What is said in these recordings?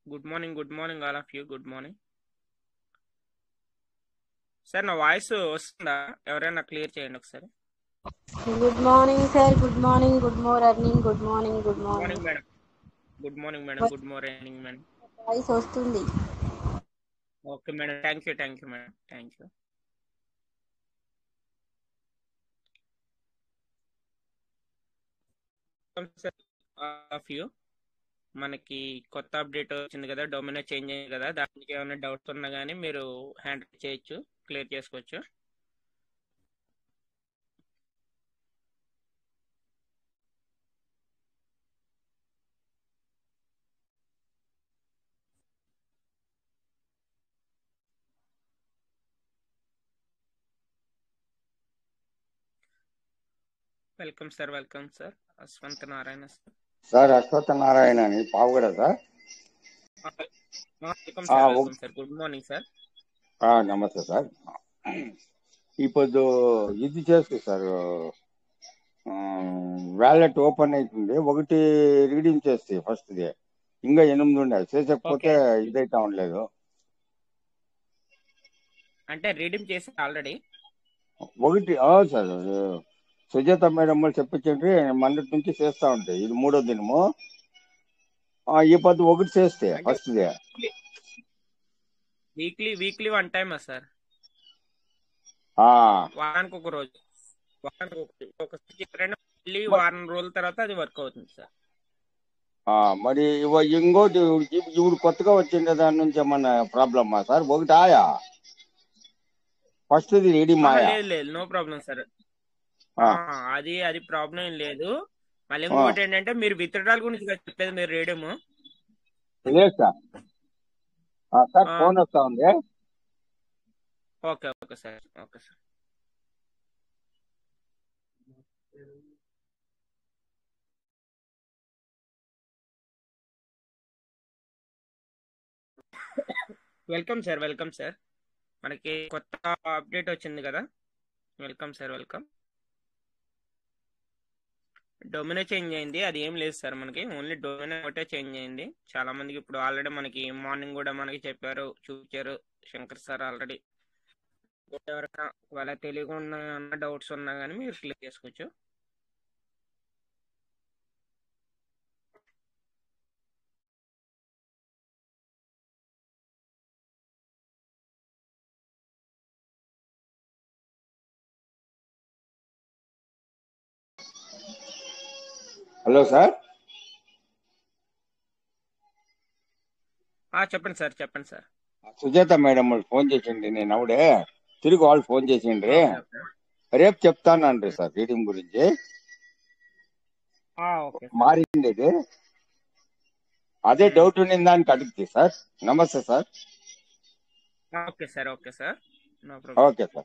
Good morning good morning all of you good morning sir నా voice వస్తుందా ఎవరైనా clear చేయండి ఒకసారి good morning sir good morning good morning good morning good morning morning madam good morning madam good morning madam voice వస్తుంది okay madam thank you thank you madam thank you of you మనకి కొత్త update వచ్చింది కదా Domino change అయింది కదా దానికి ఏమైనా doubts ఉన్నా కానీ మీరు హ్యాండిల్ చేయొచ్చు క్లియర్ చేసుకోవచ్చు welcome sir welcome sir Ashwant Narayana sir sir Ashwattha Narayana అని పావుగడ సార్ వెల్కమ్ ఆ, సార్ ఓ- welcome sir good morning sir ఆ, నమస్తే సార్ ఇప్పుడు ఇది చేస్తే సార్ వ్యాలెట్ ఓపెన్ అవుతుంది ఒకటి రీడింగ్ చేస్తే ఫస్ట్ ది ఇంకా ఎనిమిది ఉండే చేసకపోతే ఇదైతే ఉండలేదు అంటే రీడింగ్ చేసి ఆల్రెడీ ఒకటి ఆ, సార్ సుజాత మేడం వాళ్ళు చెప్పించండి మొన్నటి నుంచి చేస్తా ఉంటాయి ఇది మూడో దినము ఆ, ఈ పొద్దు ఒకటి చేస్తే అంటే first the weekly weekly one టైమా సార్ ఆ, వారానికి ఒక రోజు వారానికి ఒక రోజు. ఒకసారి చెప్పారంటే మళ్ళీ వారం రోజుల తర్వాత అది వర్క్ అవుతుంది సార్ ఆ, మరి ఇవ- ఇంకోటి ఇవ్- ఇప్పుడు కొత్తగా వచ్చిండే దాని నుంచి ఏమన్నా ప్రాబ్లమా సార్ ఒకటి ఆయా ఫస్ట్ ఇది రీడింగ్ ఆహా, మాయా లేదు లేదు నో ప్రాబ్లం సార్ ఆ, ఆ, అది అది ప్రాబ్లం ఏం లేదు మళ్ళీ ఆ. ఇంకోటి ఏంటంటే మీరు విత్డ్రాల్ గురించి కదా చెప్పేది మీరు రీడమ్ లేదు సార్ ఆ, సార్ ఆ. ఫోన్ వస్తా ఉంది okay okay sir okay sir welcome sir welcome sir మనకి కొత్త అప్డేట్ వచ్చింది కదా welcome sir welcome domino change అయింది అది ఏం లేదు సార్ మనకి ఓన్లీ డొమినో ఒకటే చేంజ్ అయింది చాలా మందికి ఇప్పుడు ఆల్రెడీ మనకి మార్నింగ్ కూడా మనకి చెప్పారు చూపించారు శంకర్ సార్ ఆల్రెడీ ఎవరైనా వాళ్ళ తెలియకుండా ఉన్న డౌట్స్ ఉన్నా కానీ మీరు క్లియర్ చేసుకోవచ్చు హలో సార్ ఆ, చెప్పండి సార్ చెప్పండి సార్ సుజాత మేడం వాళ్ళు ఫోన్ చేసిండి నేను ఆవిడే తిరిగి వాళ్ళు ఫోన్ చేసిండ్రి ఓకే ఓకే రేపు చెప్తానండ్రి సార్ రీడింగ్ గురించి ఆ, ఓకే సార్ మారింది ఇది అదే ఉమ్. డౌట్ ఉండింది దానికి అడిగితే సార్ నమస్తే సార్ ఆ, okay sir okay sir no problem okay sir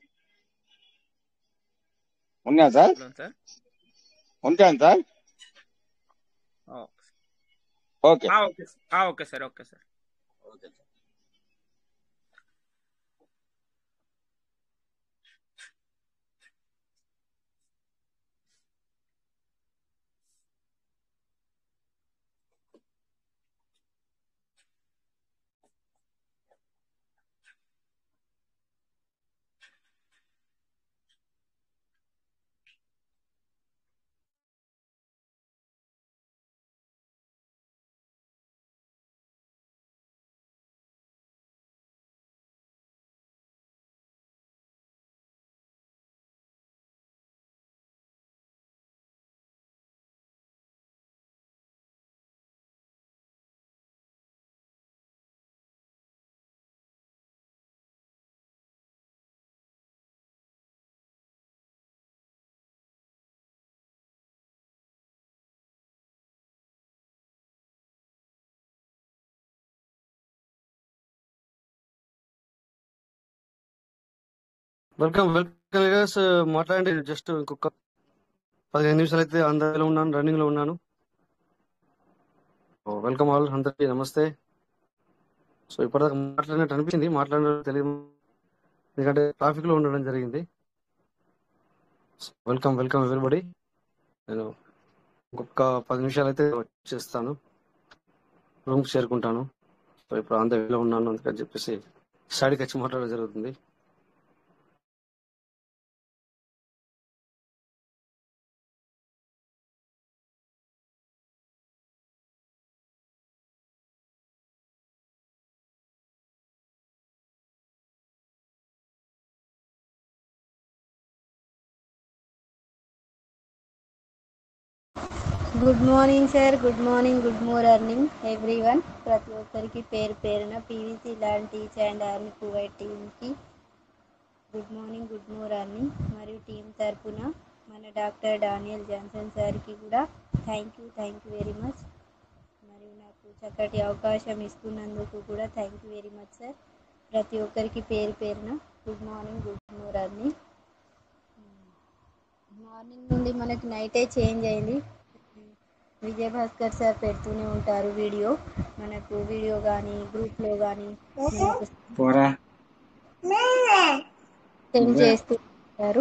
ఉన్నా సార్ సార్ ఉంటాను సార్ ఓకే ఓకే ఆ, ఓకే సార్ ఆ, okay sir okay sir okay sir welcome welcome guys మాట్లాడండి జస్ట్ ఇంకొక పదిహేను నిమిషాలు అయితే అందులో ఉన్నాను రన్నింగ్ లో ఉన్నాను వెల్కమ్ ఆల్ అందరికీ నమస్తే సో ఇప్పటిదాకా మాట్లాడినట్టు అనిపించింది మాట్లాడడం తెలియదు ఎందుకంటే ట్రాఫిక్ లో ఉండడం జరిగింది వెల్కమ్ వెల్కమ్ ఎవరిబడి నేను ఇంకొక పది నిమిషాలు అయితే వచ్చేస్తాను రూమ్కి చేరుకుంటాను సో ఇప్పుడు అంత వేలో ఉన్నాను అందుకని చెప్పేసి స్టడీకి వచ్చి మాట్లాడడం జరుగుతుంది good morning sir good morning good morning everyone ప్రతి ఒక్కరికి పేరు పేరున పీవీసీ లాంటి టీచ్ అండ్ ఆర్మీ కువైట్ టీంకి గుడ్ మార్నింగ్ గుడ్ మార్నింగ్ మరియు టీం తరపున మన డాక్టర్ డానియల్ జాన్సన్ సార్కి కూడా thank you thank you very much మరియు నాకు చక్కటి అవకాశం ఇస్తున్నందుకు కూడా thank you very much sir ప్రతి ఒక్కరికి పేరు పేరున good morning good morning morning నుండి మనకి నైటే చేంజ్ అయింది విజయ్ భాస్కర్ సార్ పెడుతూనే ఉంటారు వీడియో మనకు వీడియో కానీ గ్రూప్లో కానీ పోరా సెండ్ చేస్తూ ఉంటారు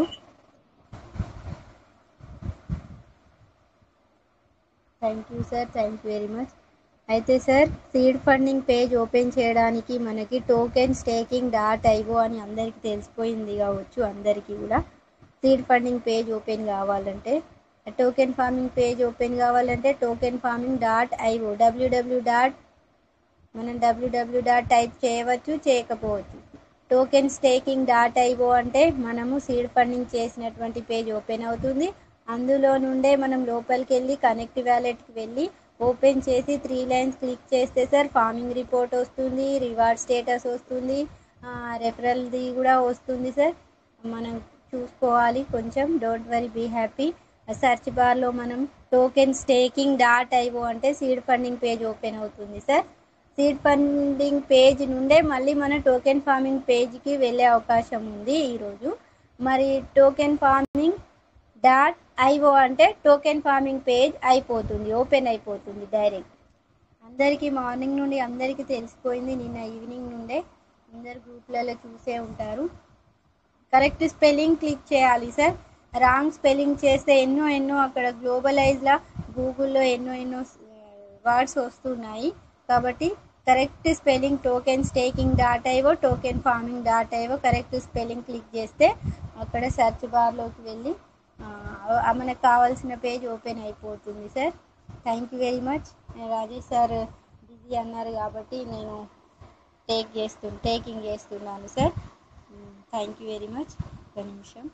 thank you sir thank you very much అయితే sir seed funding page open చేయడానికి మనకి టోకెన్ స్టేకింగ్ డాట్ ఐవో అని అందరికీ తెలిసిపోయింది కావచ్చు అందరికీ కూడా సీడ్ ఫండింగ్ పేజ్ ఓపెన్ కావాలంటే టోకెన్ ఫార్మింగ్ పేజ్ ఓపెన్ కావాలంటే token farming dot IO WWW dot మనం డబ్ల్యూడబ్ల్యూ డాట్ టైప్ చేయవచ్చు చేయకపోవచ్చు టోకెన్ స్టేకింగ్ డాట్ ఐఓ అంటే మనము సీడ్ ఫండింగ్ చేసినటువంటి పేజ్ ఓపెన్ అవుతుంది అందులో నుండే మనం లోపలికి వెళ్ళి కనెక్ట్ వ్యాలెట్కి వెళ్ళి ఓపెన్ చేసి త్రీ లైన్స్ క్లిక్ చేస్తే సార్ ఫార్మింగ్ రిపోర్ట్ వస్తుంది రివార్డ్ స్టేటస్ వస్తుంది రెఫరల్ది కూడా వస్తుంది సార్ మనం చూసుకోవాలి కొంచెం don't worry be happy search బార్లో మనం టోకెన్ స్టేకింగ్ డాట్ ఐఓ అంటే సీడ్ ఫండింగ్ పేజ్ ఓపెన్ అవుతుంది సార్ సీడ్ ఫండింగ్ పేజ్ నుండే మళ్ళీ మన టోకెన్ ఫార్మింగ్ పేజ్కి వెళ్ళే అవకాశం ఉంది ఈరోజు మరి టోకెన్ ఫార్మింగ్ డాట్ ఐఓ అంటే టోకెన్ ఫార్మింగ్ పేజ్ అయిపోతుంది ఓపెన్ అయిపోతుంది డైరెక్ట్ అందరికీ మార్నింగ్ నుండి అందరికీ తెలిసిపోయింది నిన్న ఈవినింగ్ నుండే అందరు గ్రూప్లలో చూసే ఉంటారు కరెక్ట్ స్పెల్లింగ్ క్లిక్ చేయాలి సార్ రాంగ్ స్పెల్లింగ్ చేస్తే ఎన్నో ఎన్నో అక్కడ గ్లోబలైజ్లా గూగుల్లో ఎన్నో ఎన్నో వర్డ్స్ వస్తున్నాయి కాబట్టి correct spelling token staking dot IO token farming dot IO correct spelling click చేస్తే అక్కడ సెర్చ్ బార్లోకి వెళ్ళి ఆ, మనకు కావాల్సిన పేజ్ ఓపెన్ అయిపోతుంది sir thank you very much Rajesh sir busy అన్నారు కాబట్టి నేను టేక్ చేస్తు టేకింగ్ చేస్తున్నాను sir thank you very much ఒక నిమిషం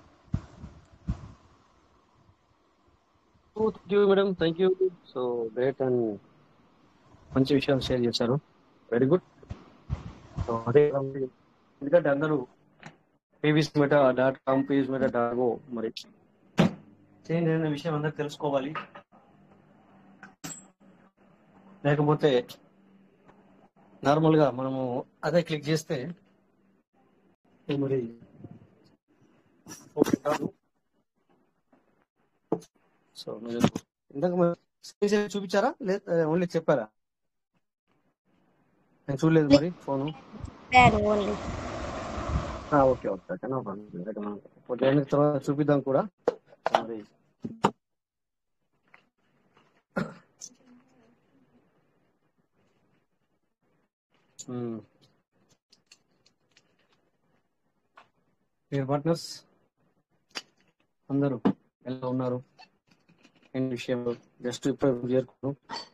thank you madam thank you so great and మంచి విషయాలు షేర్ చేశారు వెరీ గుడ్ సో అదే ఎందుకంటే అందరూ PVS meta dot com PVS meta dot O మరి చేంజ్ అయిన విషయం అందరికి తెలుసుకోవాలి లేకపోతే నార్మల్గా మనము అదే క్లిక్ చేస్తే ఇది మరి ఓకే కాదు సో మీరు ఇంతకు ముందు స్క్రీన్ షేర్ చూపించారా లేదా ఓన్లీ చెప్పారా నేను చూడలేదు మరి phone pan only okay okay okay no problem అయితే మనం పొద్దున్న తర్వాత చూపిద్దాం కూడా మరి మీరు పార్ట్నర్స్ అందరూ ఎలా ఉన్నారు ఏం విషయంలో జస్ట్ ఇప్పుడు చేరుకున్నాం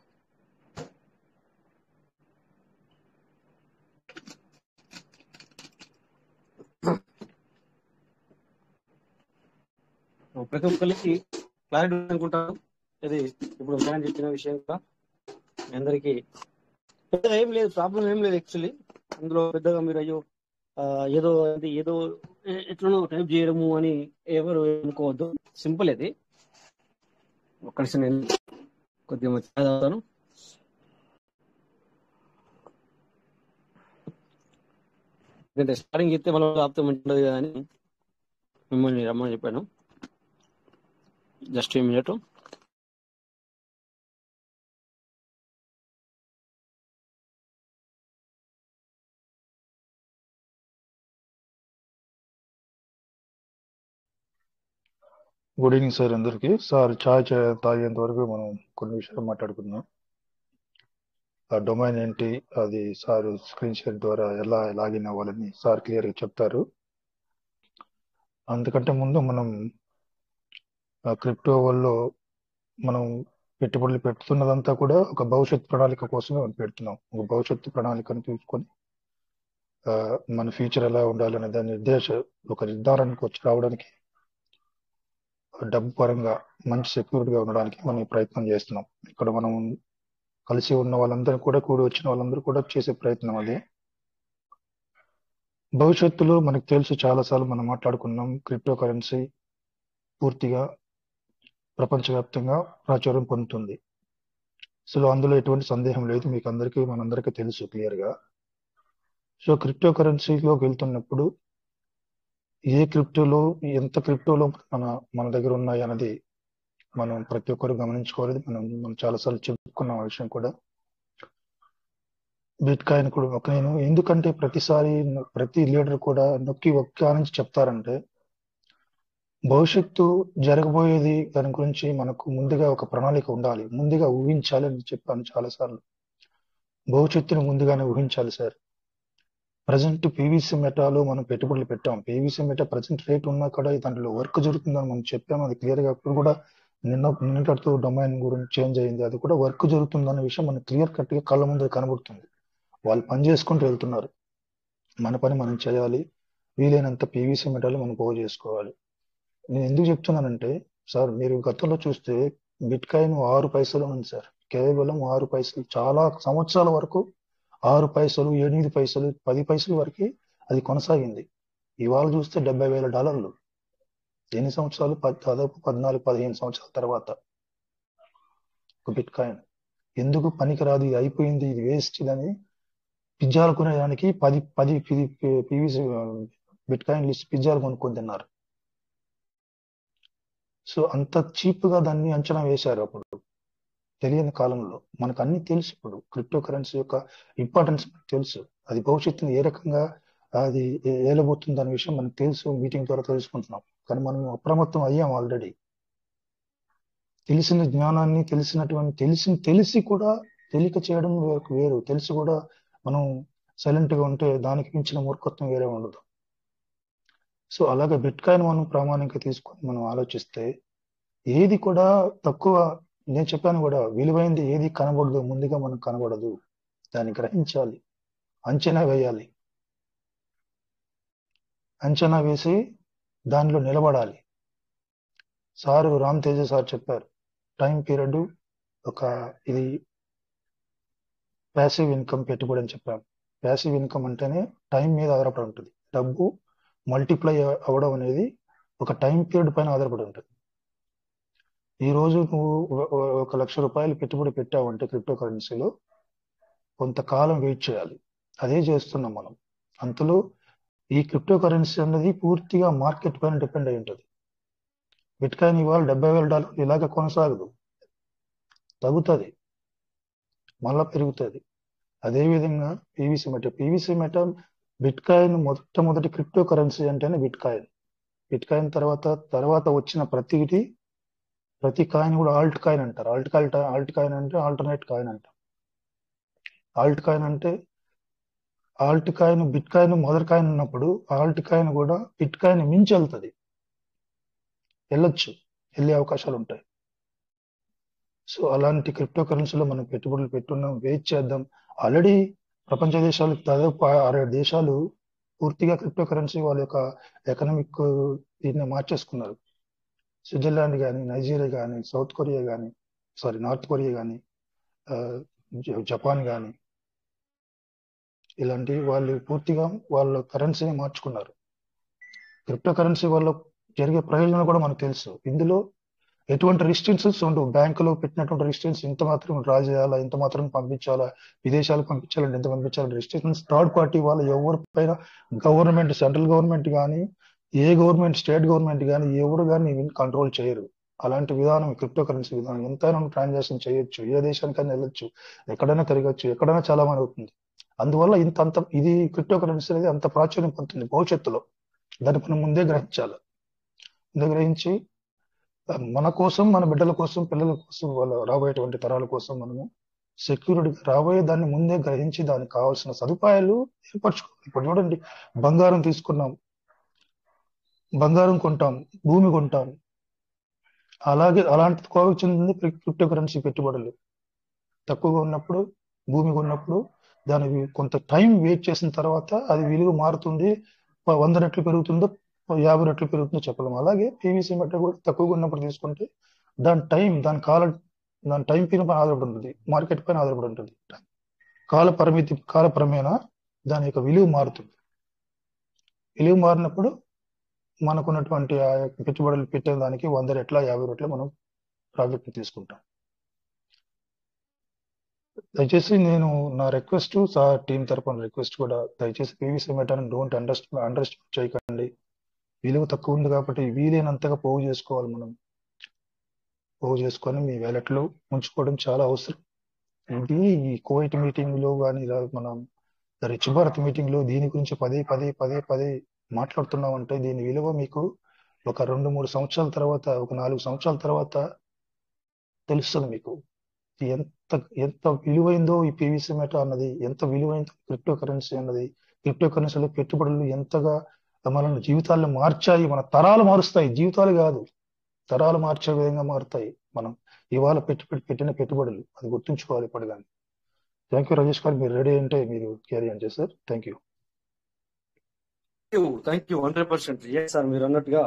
ప్రతి ఒక్కరికి క్లారిటీ అనుకుంటాను ఇది ఇప్పుడు మేడం చెప్పిన విషయం కూడా మీ అందరికి పెద్దగా ఏం లేదు ప్రాబ్లం ఏం లేదు యాక్చువల్లీ అందులో పెద్దగా మీరు అయ్యో ఆ, ఏదో అది ఏదో ఎ- ఎట్లనో టైప్ చేయడము అని ఎవరు అనుకోవద్దు సింపుల్ అది ఒక్క నిమిషం నేను కొద్దిగా చాయ్ తాగుతాను ఎందుకంటే స్టార్టింగ్ చెప్తే మనం ఆపితే మంచి ఉండదు కదా అని మిమ్మల్ని రమ్మని చెప్పాను just a minute good evening sir అందరికి సార్ చాయ్ చా- తాగేంత వరకు మనం కొన్ని విషయాలు మాట్లాడుకుందాం ఆ డొమైన్ ఏంటి అది సార్ స్క్రీన్ షేర్ ద్వారా ఎలా లాగిన్ అవ్వాలని సార్ క్లియర్గా చెప్తారు అందుకంటే ముందు మనం క్రిప్టో వల్ల మనం పెట్టుబడులు పెడుతున్నదంతా కూడా ఒక భవిష్యత్ ప్రణాళిక కోసమే మనం పెడుతున్నాం ఒక భవిష్యత్తు ప్రణాళికను తీసుకొని ఆ, మన ఫ్యూచర్ ఎలా ఉండాలనే దాని నిర్దేశ ఒక నిర్ధారణకు వచ్చి రావడానికి డబ్బు పరంగా మంచి సెక్యూరిటీగా ఉండడానికి మనం ఈ ప్రయత్నం చేస్తున్నాం ఇక్కడ మనం కలిసి ఉన్న వాళ్ళందరూ కూడా కూడి వచ్చిన వాళ్ళందరూ కూడా చేసే ప్రయత్నం అది భవిష్యత్తులో మనకు తెలుసు చాలాసార్లు మనం మాట్లాడుకున్నాం క్రిప్టో కరెన్సీ పూర్తిగా ప్రపంచవ్యాప్తంగా ప్రాచుర్యం పొందుతుంది అసలు అందులో ఎటువంటి సందేహం లేదు మీకు అందరికీ మనందరికీ తెలుసు క్లియర్ గా సో క్రిప్టో కరెన్సీలోకి వెళ్తున్నప్పుడు ఏ క్రిప్టోలో ఎంత క్రిప్టోలో మన మన దగ్గర ఉన్నాయి అన్నది మనం ప్రతి ఒక్కరు గమనించుకోవాలి మనం మనం చాలాసార్లు చెప్పుకున్నాం ఆ విషయం కూడా బిట్ కాయిన్ కూడా ఒక నేను ఎందుకంటే ప్రతిసారి ప్రతి లీడర్ కూడా నొక్కి ఒక్క నుంచి చెప్తారంటే భవిష్యత్తు జరగబోయేది దాని గురించి మనకు ముందుగా ఒక ప్రణాళిక ఉండాలి ముందుగా ఊహించాలి అని చెప్పాను చాలాసార్లు భవిష్యత్తును ముందుగానే ఊహించాలి సార్ ప్రజెంట్ పీవీసీ మెటాలో మనం పెట్టుబడులు పెట్టాం పీవీసీ మెటా ప్రజెంట్ రేట్ ఉన్నా కూడా దాంట్లో వర్క్ జరుగుతుందని మనం చెప్పాము అది క్లియర్ గా ఇప్పుడు కూడా నిన్న నిన్నటితో డొమైన్ గురించి చేంజ్ అయింది అది కూడా వర్క్ జరుగుతుందన్న విషయం మనకు క్లియర్ కట్ గా కళ్ళ ముందు కనబడుతుంది వాళ్ళు పని చేసుకుంటూ వెళ్తున్నారు మన పని మనం చేయాలి వీలైనంత పీవీసీ మెటాలు మనం పోగు చేసుకోవాలి నేను ఎందుకు చెప్తున్నానంటే సార్ మీరు గతంలో చూస్తే బిట్ కాయిన్ ఆరు పైసలు ఉంది సార్ కేవలం ఆరు పైసలు చాలా సంవత్సరాల వరకు ఆరు పైసలు ఎనిమిది పైసలు పది పైసలు వరకు అది కొనసాగింది ఇవాళ చూస్తే డెబ్బై వేల డాలర్లు ఎన్ని సంవత్సరాలు పద్- దాదాపు పద్నాలుగు పదిహేను సంవత్సరాల తర్వాత ఒక బిట్ కాయిన్ ఎందుకు పనికిరాదు ఇది అయిపోయింది ఇది వేస్ట్ ఇదని పిజ్జాలు కొనేదానికి పది పది పీవీసీ బిట్ కాయిన్ లిస్ట్ పిజ్జాలు కొనుక్కొని తిన్నారు సో అంత చీప్ గా దాన్ని అంచనా వేశారు అప్పుడు తెలియని కాలంలో మనకు అన్ని తెలుసు ఇప్పుడు క్రిప్టో కరెన్సీ యొక్క ఇంపార్టెన్స్ మనకు తెలుసు అది భవిష్యత్తుని ఏ రకంగా అది ఏ- ఏలబోతుంది అనే విషయం మనకు తెలుసు మీటింగ్ ద్వారా తెలుసుకుంటున్నాం కానీ మనం అప్రమత్తం అయ్యాం ఆల్రెడీ తెలిసిన జ్ఞానాన్ని తెలిసినటువంటి తెలిసి తెలిసి కూడా తెలియక చేయడం వేరు వేరు తెలిసి కూడా మనం సైలెంట్ గా ఉంటే దానికి మించిన మూర్ఖత్వం వేరే ఉండదు సో అలాగే బిట్ కాయిన్ మనం ప్రామాణికంగా తీసుకొని మనం ఆలోచిస్తే ఏది కూడా తక్కువ నేను చెప్పాను కూడా విలువైంది ఏది కనబడదు ముందుగా మనకు కనబడదు దాన్ని గ్రహించాలి అంచనా వేయాలి అంచనా వేసి దానిలో నిలబడాలి సారు రామ్ తేజ సార్ చెప్పారు టైం పీరియడ్ ఒక ఇది ప్యాసివ్ ఇన్కమ్ పెట్టుబడి అని చెప్పాము ప్యాసివ్ ఇన్కమ్ అంటేనే టైం మీద ఆధారపడి ఉంటుంది డబ్బు మల్టిప్లై అవ్వడం అనేది ఒక టైం పీరియడ్ పైన ఆధారపడి ఉంటుంది ఈ రోజు నువ్వు ఒక- ఒక లక్ష రూపాయలు పెట్టుబడి పెట్టావంటే క్రిప్టో కరెన్సీలో కొంతకాలం వెయిట్ చేయాలి అదే చేస్తున్నాం మనం అంతలో ఈ క్రిప్టో కరెన్సీ అన్నది పూర్తిగా మార్కెట్ పైన డిపెండ్ అయి ఉంటుంది బిట్ కాయిన్ ఇవాళ డెబ్బై వేల డాలర్లు ఇలాగ కొనసాగదు తగ్గుతుంది మళ్ళా పెరుగుతుంది అదేవిధంగా PVC metal PVC metal bitcoin మొట్టమొదటి క్రిప్టో కరెన్సీ అంటేనే బిట్ కాయిన్ బిట్ కాయిన్ తర్వాత తర్వాత వచ్చిన ప్రతిటి ప్రతి కాయిన్ కూడా ఆల్ట్ కాయిన్ అంటారు ఆల్ట్ కాయిన్ ఆల్ట్ కాయిన్ అంటే ఆల్టర్నేట్ కాయిన్ అంటారు ఆల్ట్ కాయిన్ అంటే ఆల్ట్ కాయిన్ బిట్ కాయిన్ మొదటి కాయిన్ ఉన్నప్పుడు ఆల్ట్ కాయిన్ కూడా బిట్ కాయిన్ మించి వెళ్తుంది వెళ్ళొచ్చు వెళ్ళే అవకాశాలు ఉంటాయి సో అలాంటి క్రిప్టో కరెన్సీలో మనం పెట్టుబడులు పెట్టున్నాం వెయిట్ చేద్దాం ఆల్రెడీ ప్రపంచ దేశాలు దాదాపు ఆరేడు దేశాలు పూర్తిగా క్రిప్టో కరెన్సీ వాళ్ళ యొక్క ఎకనామిక్ దీన్ని మార్చేసుకున్నారు స్విట్జర్లాండ్ కానీ నైజీరియా కానీ సౌత్ కొరియా కానీ సారీ నార్త్ కొరియా కానీ జపాన్ కానీ ఇలాంటి వాళ్ళు పూర్తిగా వాళ్ళ కరెన్సీని మార్చుకున్నారు క్రిప్టో కరెన్సీ వల్ల జరిగే ప్రయోజనాలు కూడా మనకు తెలుసు ఇందులో ఎటువంటి రిస్ట్రిక్షన్స్ ఉండవు బ్యాంకులో పెట్టినటువంటి రిస్ట్రిక్షన్స్ ఇంత మాత్రం డ్రా చేయాలా ఇంత మాత్రం పంపించాలా విదేశాలకు పంపించాలంటే ఎంత పంపించాలంటే రిస్ట్రిక్షన్స్ థర్డ్ పార్టీ వాళ్ళు ఎవరి పైన గవర్నమెంట్ సెంట్రల్ గవర్నమెంట్ కానీ ఏ గవర్నమెంట్ స్టేట్ గవర్నమెంట్ కానీ ఎవరు కానీ కంట్రోల్ చేయరు అలాంటి విధానం క్రిప్టో కరెన్సీ విధానం ఎంతైనా ట్రాన్సాక్షన్ చేయొచ్చు ఏ దేశానికైనా వెళ్ళొచ్చు ఎక్కడైనా తిరగచ్చు ఎక్కడైనా చాలా మంది అవుతుంది అందువల్ల ఇంత అంత ఇది క్రిప్టో కరెన్సీ అనేది అంత ప్రాచుర్యం పొందుతుంది భవిష్యత్తులో దాన్ని మనం ముందే గ్రహించాలి ముందే గ్రహించి మన కోసం మన బిడ్డల కోసం పిల్లల కోసం వాళ్ళ రాబోయేటువంటి తరాల కోసం మనము సెక్యూరిటీ రాబోయే దాన్ని ముందే గ్రహించి దానికి కావాల్సిన సదుపాయాలు ఏర్పరచుకోవాలి ఇప్పుడు చూడండి బంగారం తీసుకున్నాం బంగారం కొంటాం భూమి కొంటాం అలాగే అలాంటి కోవకు చెందింది క్రిప్టో కరెన్సీ పెట్టుబడులు తక్కువగా ఉన్నప్పుడు భూమి కొన్నప్పుడు దాని వి- కొంత టైం వెయిట్ చేసిన తర్వాత అది విలువ మారుతుంది ప- వంద రెట్లు పెరుగుతుందో యాభై రెట్లు పెరుగుతుందో చెప్పలేం అలాగే పీవీసీ మెటల్ కూడా తక్కువగా ఉన్నప్పుడు తీసుకుంటే దాని టైం దాని కాల దాని టైం పైన ఆధారపడి ఉంటుంది మార్కెట్ పైన ఆధారపడి ఉంటుంది కాల పరిమితి కాల ప్రమేణ దాని యొక్క విలువ మారుతుంది విలువ మారినప్పుడు మనకున్నటువంటి ఆ యొక్క పెట్టుబడులు పెట్టే దానికి వంద రెట్ల యాభై రెట్ల మనం ప్రాఫిట్ తీసుకుంటాం దయచేసి నేను నా రిక్వెస్ట్ సార్ టీం తరపున రిక్వెస్ట్ కూడా దయచేసి పీవీసీ మెటాన్ని డోంట్ అండర్స్ట్ అండర్ ఎస్టిమేట్ చేయకండి విలువ తక్కువ ఉంది కాబట్టి వీలైనంతగా పోగు చేసుకోవాలి మనం పోగు చేసుకొని మీ wallet లో ఉంచుకోవడం చాలా అవసరం ఇది ఈ కోవిడ్ మీటింగ్ లో కానీ మనం రిచ్ భారత్ మీటింగ్ లో దీని గురించి పదే పదే పదే పదే మాట్లాడుతున్నాం అంటే దీని విలువ మీకు ఒక రెండు మూడు సంవత్సరాల తర్వాత ఒక నాలుగు సంవత్సరాల తర్వాత తెలుస్తుంది మీకు ఎంత ఎంత విలువైందో ఈ పీవీసీ మెటా అన్నది ఎంత విలువైందో క్రిప్టో కరెన్సీ అన్నది క్రిప్టో కరెన్సీలో పెట్టుబడులు ఎంతగా మన జీవితాలను మార్చాయి మన తరాలు మారుస్తాయి జీవితాలు కాదు తరాలు మార్చే విధంగా మారుతాయి మనం ఇవాళ పెట్టి పెట్టి- పెట్టిన పెట్టుబడులు అది గుర్తుంచుకోవాలి ఇప్పటిదాన్ని థ్యాంక్ యూ రాజేష్ గారు మీరు రెడీ అంటే మీరు క్యారీ ఆన్ చేస్తారు thank you thank you hundred percent yes sir మీరు అన్నట్టుగా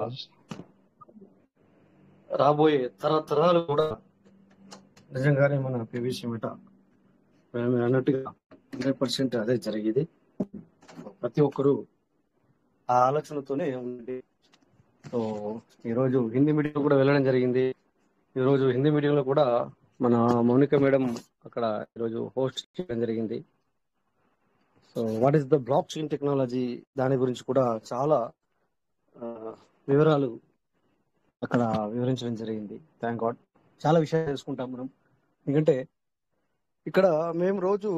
రాబోయే తరతరాలు కూడా నిజంగానే మన పివిసి మిట మీరు అన్నట్టుగా హండ్రెడ్ పర్సెంట్ అదే జరిగేది ప్రతి ఒక్కరూ ఆ ఆలోచనతోనే ఉంది సో ఈరోజు హిందీ మీడియం కూడా వెళ్ళడం జరిగింది ఈరోజు హిందీ మీడియం లో కూడా మన మౌనిక మేడం అక్కడ ఈరోజు హోస్ట్ చేయడం జరిగింది so what is the blockchain technology దాని గురించి కూడా చాలా ఆ, వివరాలు అక్కడ వివరించడం జరిగింది థ్యాంక్ గాడ్ చాలా విషయాలు తెలుసుకుంటాం మనం ఎందుకంటే ఇక్కడ మేము రోజు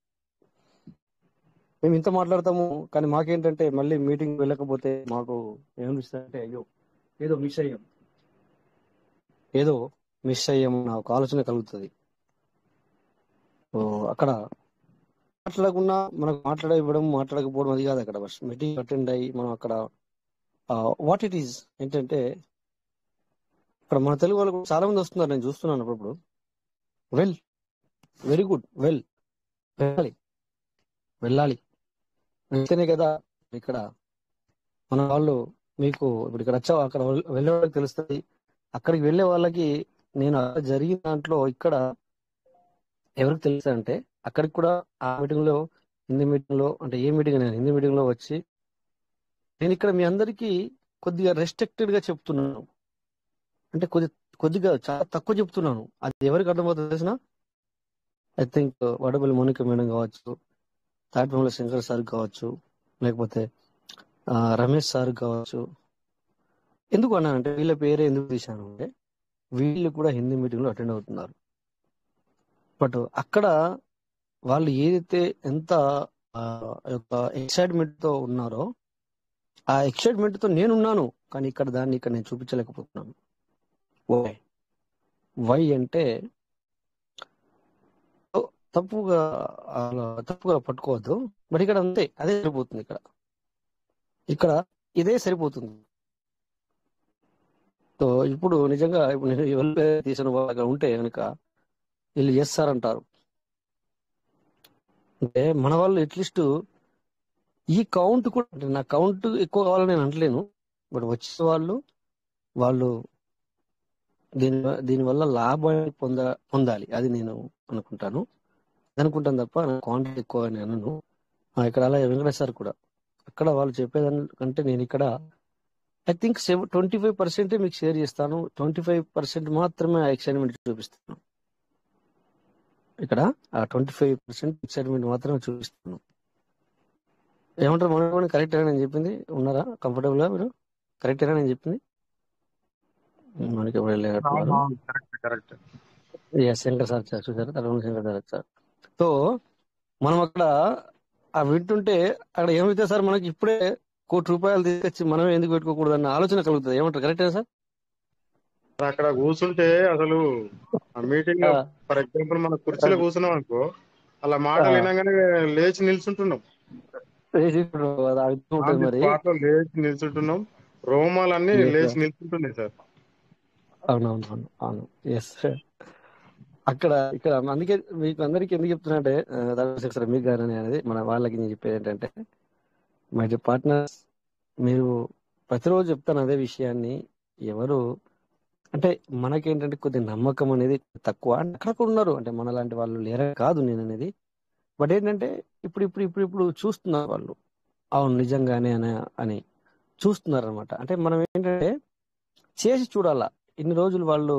మేము ఇంత మాట్లాడతాము కానీ మాకేంటంటే మళ్ళీ మీటింగ్ వెళ్ళకపోతే మాకు ఏమనిపిస్తుంది అంటే అయ్యో ఏదో మిస్ అయ్యాం ఏదో మిస్ అయ్యాం నా ఒక ఆలోచన కలుగుతుంది సో అక్కడ మాట్లాడకుండా మనకు మాట్లాడ ఇవ్వడం మాట్లాడకపోవడం అది కాదు అక్కడ ఫస్ట్ మీటింగ్ అటెండ్ అయ్యి మనం అక్కడ వాట్ ఇట్ ఈస్ ఏంటంటే ఇక్కడ మన తెలుగు వాళ్ళు కూడా చాలా మంది వస్తున్నారు నేను చూస్తున్నాను అప్పుడప్పుడు వెల్ వెరీ గుడ్ వెల్ వెళ్ళాలి వెళ్ళాలి వెళ్తేనే కదా ఇక్కడ మన వాళ్ళు మీకు ఇప్పుడు ఇక్కడ వచ్చా అక్కడ వెళ్- వెళ్ళే వాళ్ళకి తెలుస్తుంది అక్కడికి వెళ్ళే వాళ్ళకి నేను అక్కడ జరిగిన దాంట్లో ఇక్కడ ఎవరికి తెలుసు అంటే అక్కడికి కూడా ఆ మీటింగ్ లో హిందీ మీటింగ్ లో అంటే ఏ మీటింగ్ నేను హిందీ మీటింగ్ లో వచ్చి నేను ఇక్కడ మీ అందరికీ కొద్దిగా రెస్ట్రిక్టెడ్ గా చెప్తున్నాను అంటే కొద్ది కొద్దిగా చాలా తక్కువ చెప్తున్నాను అది ఎవరికి అర్థమవుతుంది తెలిసిన I think Vadapalli Mounika madam కావచ్చు తాటిపంల శంకర్ సార్ కావచ్చు లేకపోతే ఆ, రమేష్ సార్ కావచ్చు ఎందుకు అన్నానంటే వీళ్ళ పేరే ఎందుకు తీశాను అంటే వీళ్ళు కూడా హిందీ మీటింగ్ లో అటెండ్ అవుతున్నారు బట్ అక్కడ వాళ్ళు ఏదైతే ఎంత ఆ, యొక్క ఎక్సైట్మెంట్ తో ఉన్నారో ఆ ఎక్సైట్మెంట్ తో నేనున్నాను కానీ ఇక్కడ దాన్ని ఇక్కడ నేను చూపించలేకపోతున్నాను వై వై అంటే ఓ, తప్పుగా అలా తప్పుగా పట్టుకోవద్దు బట్ ఇక్కడ అంతే అదే సరిపోతుంది ఇక్కడ ఇక్కడ ఇదే సరిపోతుంది సో ఇప్పుడు నిజంగా ఇప్పుడు నేను ఎవరి తీసిన వాళ్ళ దగ్గర ఉంటే కనుక వీళ్ళు చేస్తారంటారు అంటే మన వాళ్ళు అట్లీస్ట్ ఈ కౌంట్ కూడా అంటే నా కౌంట్ ఎక్కువ కావాలని నేను అంటలేను బట్ వచ్చే వాళ్ళు వాళ్ళు దీని దీనివల్ల లాభాన్ని పొంద పొందాలి అది నేను అనుకుంటాను అనుకుంటాను తప్ప నా క్వాంటిటీ ఎక్కువ అని అనను ఆ, ఇక్కడ అలా వెంకటేష్ సార్ కూడా అక్కడ వాళ్ళు చెప్పేదానికంటే నేను ఇక్కడ I think seven twenty five percent మీకు షేర్ చేస్తాను ట్వంటీ ఫైవ్ పర్సెంట్ మాత్రమే ఆ ఎక్సైట్మెంట్ చూపిస్తాను ఇక్కడ ఆ ట్వంటీ ఫైవ్ పర్సెంట్ ఎక్సైట్మెంట్ మాత్రమే చూపిస్తాను ఏమంటారు మనం కరెక్ట్ నేను చెప్పింది ఉన్నారా కంఫర్టబుల్ గా మీరు కరెక్ట్ నేను చెప్పింది మనకి ఎవరు వెళ్ళేటట్టున్నారు correct correct yes Shankar sir sir చూసారు తర్వాత శంకర్ సార్ సార్ సో మనం అక్కడ ఆ వింటుంటే అక్కడ ఏమైతే సార్ మనకి ఇప్పుడే కోటి రూపాయలు తీసుకొచ్చి మనమే ఎందుకు పెట్టుకోకూడదు అన్న ఆలోచన కలుగుతుంది ఏమంటారు కరెక్టేనా సార్ మరి అక్కడ కూర్చుంటే అసలు ఆ మీటింగ్ లో ఆ, ఫర్ ఎగ్జాంపుల్ మన కుర్చీలో అది కూర్చున్నాం అనుకో అలా ఆ, మాటలు వినగానే లేచి నిల్చుంటున్నాం చేసి ఇప్పుడు అది అడుగుతూ ఆన్ ఉంటుంది ది మరి స్పాట్ లో లేచి నిల్చుంటున్నాం రోమాలన్నీ ఎస్ లేచి సార్ నిల్చుంటున్నాయి సార్ అవునవును అవును అవును ఎస్ అక్కడ ఇక్కడ అందుకే మీకు అందరికి ఎందుకు చెప్తున్నా అంటే సార్ మీకు కానీ అనేది మన వాళ్ళకి నేను చెప్పేది ఏంటంటే మై పార్ట్నర్స్ మీరు ప్రతిరోజు చెప్తాను అదే విషయాన్ని ఎవరు అంటే మనకేంటంటే కొద్ది నమ్మకం అనేది తక్కువ అంటే అక్కడ కూడా ఉన్నారు అంటే మన లాంటి వాళ్ళు లేరా కాదు నేను అనేది బట్ ఏంటంటే ఇప్పుడు ఇప్పుడు ఇప్పుడు ఇప్పుడు చూస్తున్నారు వాళ్ళు అవును నిజంగానే అని అని చూస్తున్నారు అనమాట అంటే మనం ఏంటంటే చేసి చూడాలా ఇన్ని రోజులు వాళ్ళు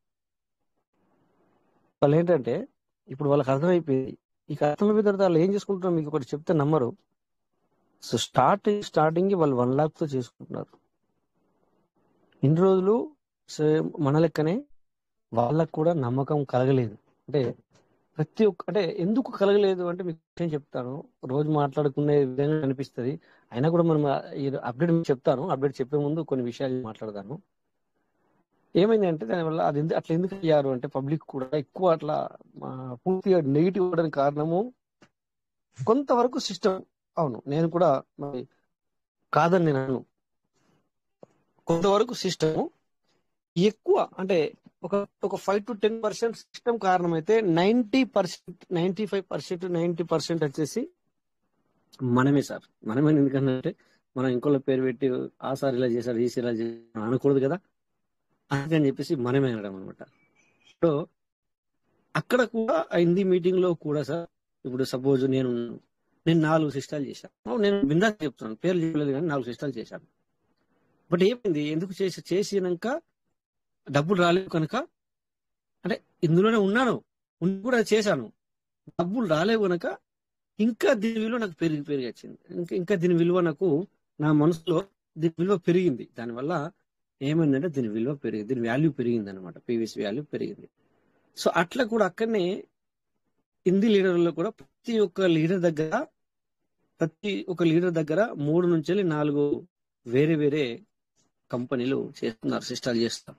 వాళ్ళు ఏంటంటే ఇప్పుడు వాళ్ళకి అర్థమైపోయింది ఇక అర్థమైపోయిన తర్వాత వాళ్ళు ఏం చేసుకుంటున్నారు మీకు ఒకటి చెప్తే నమ్మరు సో స్టార్ట్ స్టార్టింగ్ వాళ్ళు వన్ లాక్ తో చేసుకుంటున్నారు ఇన్ని రోజులు సే- మన లెక్కనే వాళ్ళకు కూడా నమ్మకం కలగలేదు అంటే ప్రతి ఒక్క అంటే ఎందుకు కలగలేదు అంటే మీకు విషయం చెప్తాను రోజు మాట్లాడుకునే విధంగా అనిపిస్తుంది అయినా కూడా మనం అప్డేట్ చెప్తాను అప్డేట్ చెప్పే ముందు కొన్ని విషయాలు మాట్లాడతాను ఏమైంది అంటే దానివల్ల అది ఎందు- అట్లా ఎందుకు అయ్యారు అంటే పబ్లిక్ కూడా ఎక్కువ అట్లా ఆ, పూర్తిగా నెగిటివ్ అవ్వడానికి కారణము కొంతవరకు సిస్టమ్ అవును నేను కూడా మరి కాదని నేను అనను. కొంతవరకు సిస్టమ్ ఎక్కువ అంటే ఒక ఒక five to ten percent system కారణమైతే ninety percent ninety five percent ninety percent వచ్చేసి మనమే సార్ మనమే ఎందుకంటే మనం ఇంకోళ్ళ పేరు పెట్టి ఆ సార్ ఇలా చేశారు ఈ సార్ ఇలా చేశారు అనకూడదు కదా అందుకని చెప్పేసి మనమే అనడం అనమాట సో అక్కడ కూడా ఆ హిందీ మీటింగ్ లో కూడా సార్ ఇప్పుడు సపోజ్ నేను నేను నాలుగు సిస్టాలు చేశాను అవును, నేను బిందా చెప్తున్నాను పేర్లు చెప్పలేదు కానీ నాలుగు సిస్టాలు చేశాను బట్ ఏమైంది ఎందుకు చేసి చేసినాక డబ్బులు రాలేదు కనుక అంటే ఇందులోనే ఉన్నాను ఉండి కూడా చేశాను డబ్బులు రాలేవు కనుక ఇంకా దీని విలువ నాకు పెరిగి పెరిగి వచ్చింది ఇంకా ఇంకా దీని విలువ నాకు నా మనసులో దీని విలువ పెరిగింది దానివల్ల ఏమైందంటే దీని విలువ పెరిగింది దీని వాల్యూ పెరిగింది అనమాట పీవీఎస్ వాల్యూ పెరిగింది సో అట్లా కూడా అక్కడనే హిందీ లీడర్లో కూడా ప్రతి ఒక్క లీడర్ దగ్గర ప్రతి ఒక్క లీడర్ దగ్గర మూడు నుంచి వెళ్ళి నాలుగు వేరే వేరే కంపెనీలు చేస్తున్నారు సిస్టాలు చేస్తారు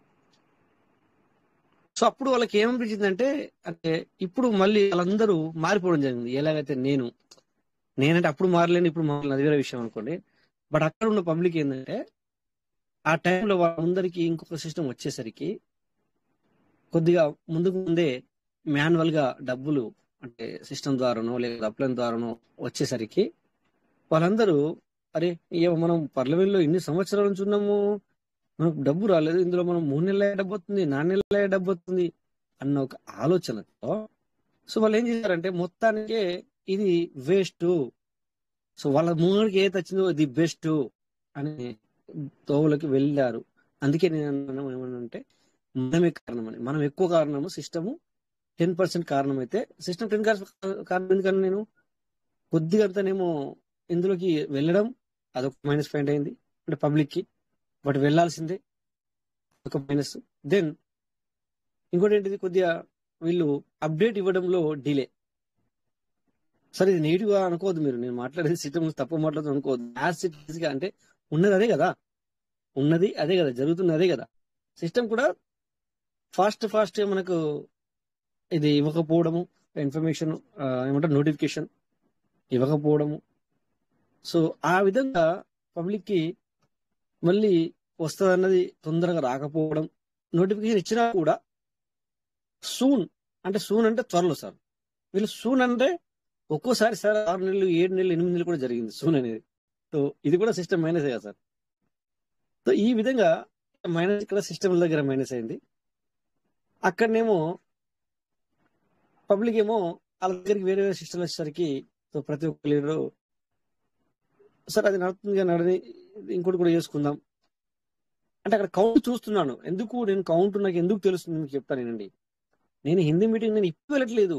సో అప్పుడు వాళ్ళకి ఏమనిపించిందంటే అంటే ఇప్పుడు మళ్ళీ వాళ్ళందరూ మారిపోవడం జరిగింది ఎలాగైతే నేను నేనంటే అప్పుడు మారలేను ఇప్పుడు మారలేదు అది వేరే విషయం అనుకోండి బట్ అక్కడ ఉన్న పబ్లిక్ ఏంటంటే ఆ టైంలో వాళ్ళందరికీ ఇంకొక సిస్టమ్ వచ్చేసరికి కొద్దిగా ముందుకు ముందే మాన్యువల్ గా డబ్బులు అంటే సిస్టమ్ ద్వారానో లేదా అప్లైన్ ద్వారానో వచ్చేసరికి వాళ్ళందరూ అరే ఏమో మనం పార్లమెంట్ లో ఇన్ని సంవత్సరాల నుంచి ఉన్నాము మనకు డబ్బు రాలేదు ఇందులో మనం మూడు నెలల డబ్బు వస్తుంది నాలుగు నెలల డబ్బు వస్తుంది అన్న ఒక ఆలోచనతో సో వాళ్ళు ఏం చేశారంటే మొత్తానికే ఇది వేస్ట్ సో వాళ్ళ మూడుకి ఏది వచ్చిందో ఇది బెస్ట్ అని తోవులకి వెళ్ళారు అందుకే నేను అన్నాను ఏమనంటే మనమే కారణం అని మనం ఎక్కువ కారణము సిస్టము టెన్ పర్సెంట్ కారణం అయితే సిస్టమ్ టెన్ కారణం ఎందుకన్నా నేను కొద్దిగా అంతానేమో ఇందులోకి వెళ్ళడం అదొక మైనస్ పాయింట్ అయింది అంటే పబ్లిక్ కి బట్ వెళ్ళాల్సిందే ఒక మైనస్ దెన్ ఇంకోటి ఏంటిది కొద్దిగా వీళ్ళు అప్డేట్ ఇవ్వడంలో డిలే సరే ఇది నెగిటివ్ గా అనుకోవద్దు మీరు నేను మాట్లాడేది సిస్టమ్ తప్పు మాట్లాడుతూ అనుకోవద్దు యాజ్ ఇట్ ఈస్ గా అంటే ఉన్నది అదే కదా ఉన్నది అదే కదా జరుగుతున్నది అదే కదా సిస్టమ్ కూడా ఫాస్ట్ ఫాస్ట్ మనకు ఇది ఇవ్వకపోవడము ఇన్ఫర్మేషన్ ఏమంటారు నోటిఫికేషన్ ఇవ్వకపోవడము సో ఆ విధంగా పబ్లిక్ కి మళ్ళీ వస్తుంది అన్నది తొందరగా రాకపోవడం నోటిఫికేషన్ ఇచ్చినా కూడా సూన్ అంటే సూన్ అంటే త్వరలో సార్ వీళ్ళు సూన్ అంటే ఒక్కోసారి సార్ ఆరు నెలలు ఏడు నెలలు ఎనిమిది నెలలు కూడా జరిగింది సూన్ అనేది సో ఇది కూడా సిస్టమ్ మైనస్ కదా సార్ సో ఈ విధంగా మైనస్ ఇక్కడ సిస్టమ్ దగ్గర మైనస్ అయింది అక్కడనేమో పబ్లిక్ ఏమో వాళ్ళ దగ్గరికి వేరే వేరే సిస్టమ్ వచ్చేసరికి సో ప్రతి ఒక్క లీడరు సార్ అది నడుతుంది కానీ నడని ఇంకోటి కూడా చేసుకుందాం అంటే అక్కడ కౌంట్ చూస్తున్నాను ఎందుకు నేను కౌంట్ నాకు ఎందుకు తెలుస్తుంది మీకు చెప్తాను నేనండి నేను హిందీ మీటింగ్ నేను ఇప్పుడు వెళ్ళట్లేదు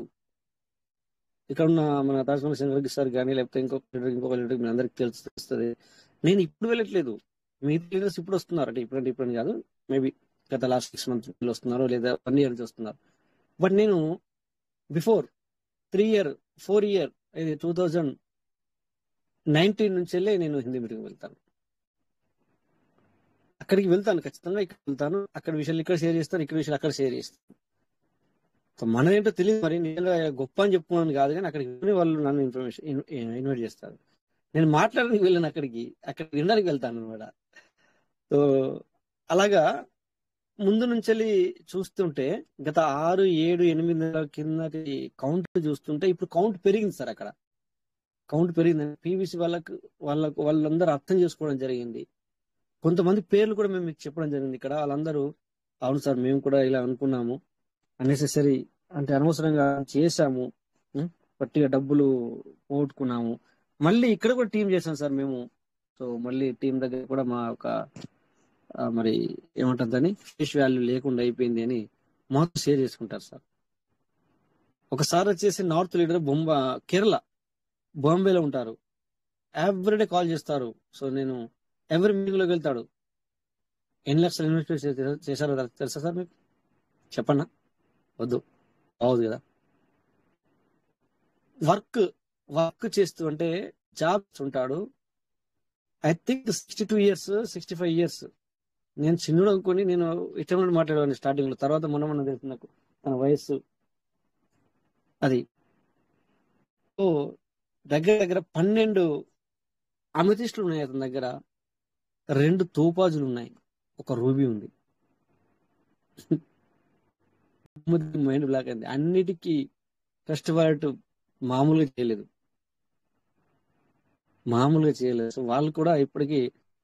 ఇక్కడ ఉన్న మన తాజమహల్ శంకర్ సార్ కానీ లేకపోతే ఇంకొక లీడర్ ఇంకొక లీడర్ మీ అందరికి తెలుసు తెలుస్తుంది నేను ఇప్పుడు వెళ్ళట్లేదు మీ లీడర్స్ ఇప్పుడు వస్తున్నారు అంటే ఇప్పుడు అంటే ఇప్పుడు అని కాదు మేబీ గత లాస్ట్ సిక్స్ మంత్స్ వస్తున్నారు లేదా వన్ ఇయర్ నుంచి వస్తున్నారు బట్ నేను before three year four year ఇది టూ థౌజండ్ నైన్టీన్ నుంచి వెళ్ళి నేను హిందీ మీటింగ్ వెళ్తాను అక్కడికి వెళ్తాను ఖచ్చితంగా ఇక్కడ వెళ్తాను అక్కడ విషయాలు ఇక్కడ షేర్ చేస్తాను ఇక్కడ విషయాలు అక్కడ షేర్ చేస్తాను సో మన ఏంటో తెలియదు మరి నిజంగా గొప్ప అని చెప్పుకున్నాను కాదు కానీ అక్కడికి వెళ్ళి వాళ్ళు నన్ను ఇన్ఫర్మేషన్ ఇన్వైట్ చేస్తారు నేను మాట్లాడడానికి వెళ్ళాను అక్కడికి అక్కడ వినడానికి వెళ్తాను అనమాట సో అలాగా ముందు నుంచి చూస్తుంటే గత ఆరు ఏడు ఎనిమిది నెలల కిందటి కౌంట్ చూస్తుంటే ఇప్పుడు కౌంట్ పెరిగింది సార్ అక్కడ కౌంట్ పెరిగింది పీవీసీ వాళ్ళకు వాళ్ళకు వాళ్ళందరూ అర్థం చేసుకోవడం జరిగింది కొంతమంది పేర్లు కూడా మేము మీకు చెప్పడం జరిగింది ఇక్కడ వాళ్ళందరూ అవును సార్ మేము కూడా ఇలా అనుకున్నాము అన్నెసెసరీ అంటే అనవసరంగా చేశాము ఉం? పట్టిగా డబ్బులు పోగొట్టుకున్నాము మళ్ళీ ఇక్కడ కూడా టీం చేసాం సార్ మేము సో మళ్ళీ టీం దగ్గర కూడా మా ఒక ఆ, మరి ఏమంటారు దాన్ని ఫిష్ వాల్యూ లేకుండా అయిపోయింది అని మాకు షేర్ చేసుకుంటారు సార్ ఒకసారి వచ్చేసి నార్త్ లీడర్ బొంబా కేరళ బాంబేలో ఉంటారు ఎవ్రీడే కాల్ చేస్తారు సో నేను ఎవరి మీటింగ్ లోకి వెళ్తాడు ఎన్ని లక్షలు ఇన్వెస్ట్ చేశారో- చేశారో తెలు- తెలుసా సార్ మీకు చెప్పన్నా వద్దు అవదు కదా వర్క్ వర్క్ చేస్తూ అంటే జాబ్స్ ఉంటాడు I think sixty two years sixty five years నేను చిన్నుడు అనుకుని నేను ఇష్టమైన మాట్లాడేవాడిని స్టార్టింగ్ లో తర్వాత మొన్న మొన్న తెలుసు నాకు తన వయస్సు అది ఓ దగ్గర దగ్గర పన్నెండు అమితిస్టులు ఉన్నాయి అతని దగ్గర రెండు తోపాజులు ఉన్నాయి ఒక రూబీ ఉంది మైండ్ బ్లాక్ అయింది అన్నిటికీ కష్టపడటం మామూలుగా చేయలేదు మామూలుగా చేయలేదు సో వాళ్ళు కూడా ఇప్పటికీ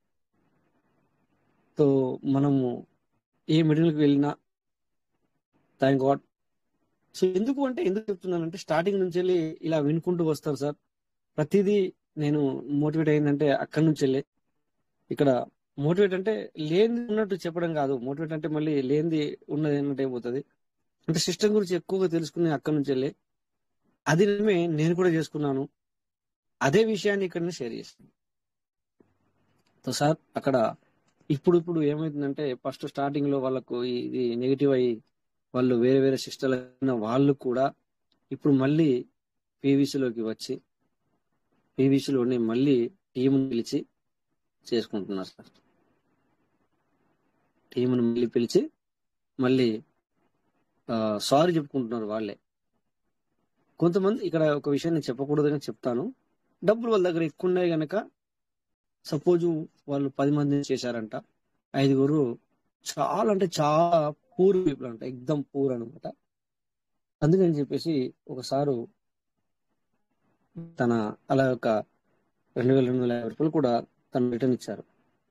సో మనము ఏ మిడిల్కి వెళ్ళినా థ్యాంక్ గాడ్ సో ఎందుకు అంటే ఎందుకు చెప్తున్నానంటే స్టార్టింగ్ నుంచి వెళ్ళి ఇలా వినుకుంటూ వస్తారు సార్ ప్రతిదీ నేను మోటివేట్ అయిందంటే అక్కడి నుంచి వెళ్ళి ఇక్కడ మోటివేట్ అంటే లేనిది ఉన్నట్టు చెప్పడం కాదు మోటివేట్ అంటే మళ్ళీ లేనిది ఉన్నది అన్నట్టు అయిపోతుంది అంటే సిస్టమ్ గురించి ఎక్కువగా తెలుసుకుని అక్కడి నుంచి వెళ్ళి అది నిజమే నేను కూడా చేసుకున్నాను అదే విషయాన్ని ఇక్కడ షేర్ చేస్తాను సో సార్ అక్కడ ఇప్పుడు ఇప్పుడు ఏమైతుందంటే ఫస్ట్ స్టార్టింగ్ లో వాళ్ళకు ఇది నెగిటివ్ అయ్యి వాళ్ళు వేరే వేరే సిస్టర్లు వాళ్ళు కూడా ఇప్పుడు మళ్ళీ పీవీసీలోకి వచ్చి పీవీసీలోనే మళ్ళీ టీముని పిలిచి చేసుకుంటున్నారు సార్ టీముని మళ్ళీ పిలిచి మళ్ళీ సారీ చెప్పుకుంటున్నారు వాళ్ళే కొంతమంది ఇక్కడ ఒక విషయం నేను చెప్పకూడదని చెప్తాను డబ్బులు వాళ్ళ దగ్గర ఎక్కువ ఉన్నాయి గనక సపోజ్ వాళ్ళు పది మంది చేశారంట ఐదుగురు చాలా అంటే చాలా పూర్ పీపుల్ అంట ఎగ్దమ్ పూర్ అనమాట అందుకని చెప్పేసి ఒకసారి తన అలా ఒక రెండు వేల రెండు వేల యాభై రూపాయలు కూడా తను రిటర్న్ ఇచ్చారు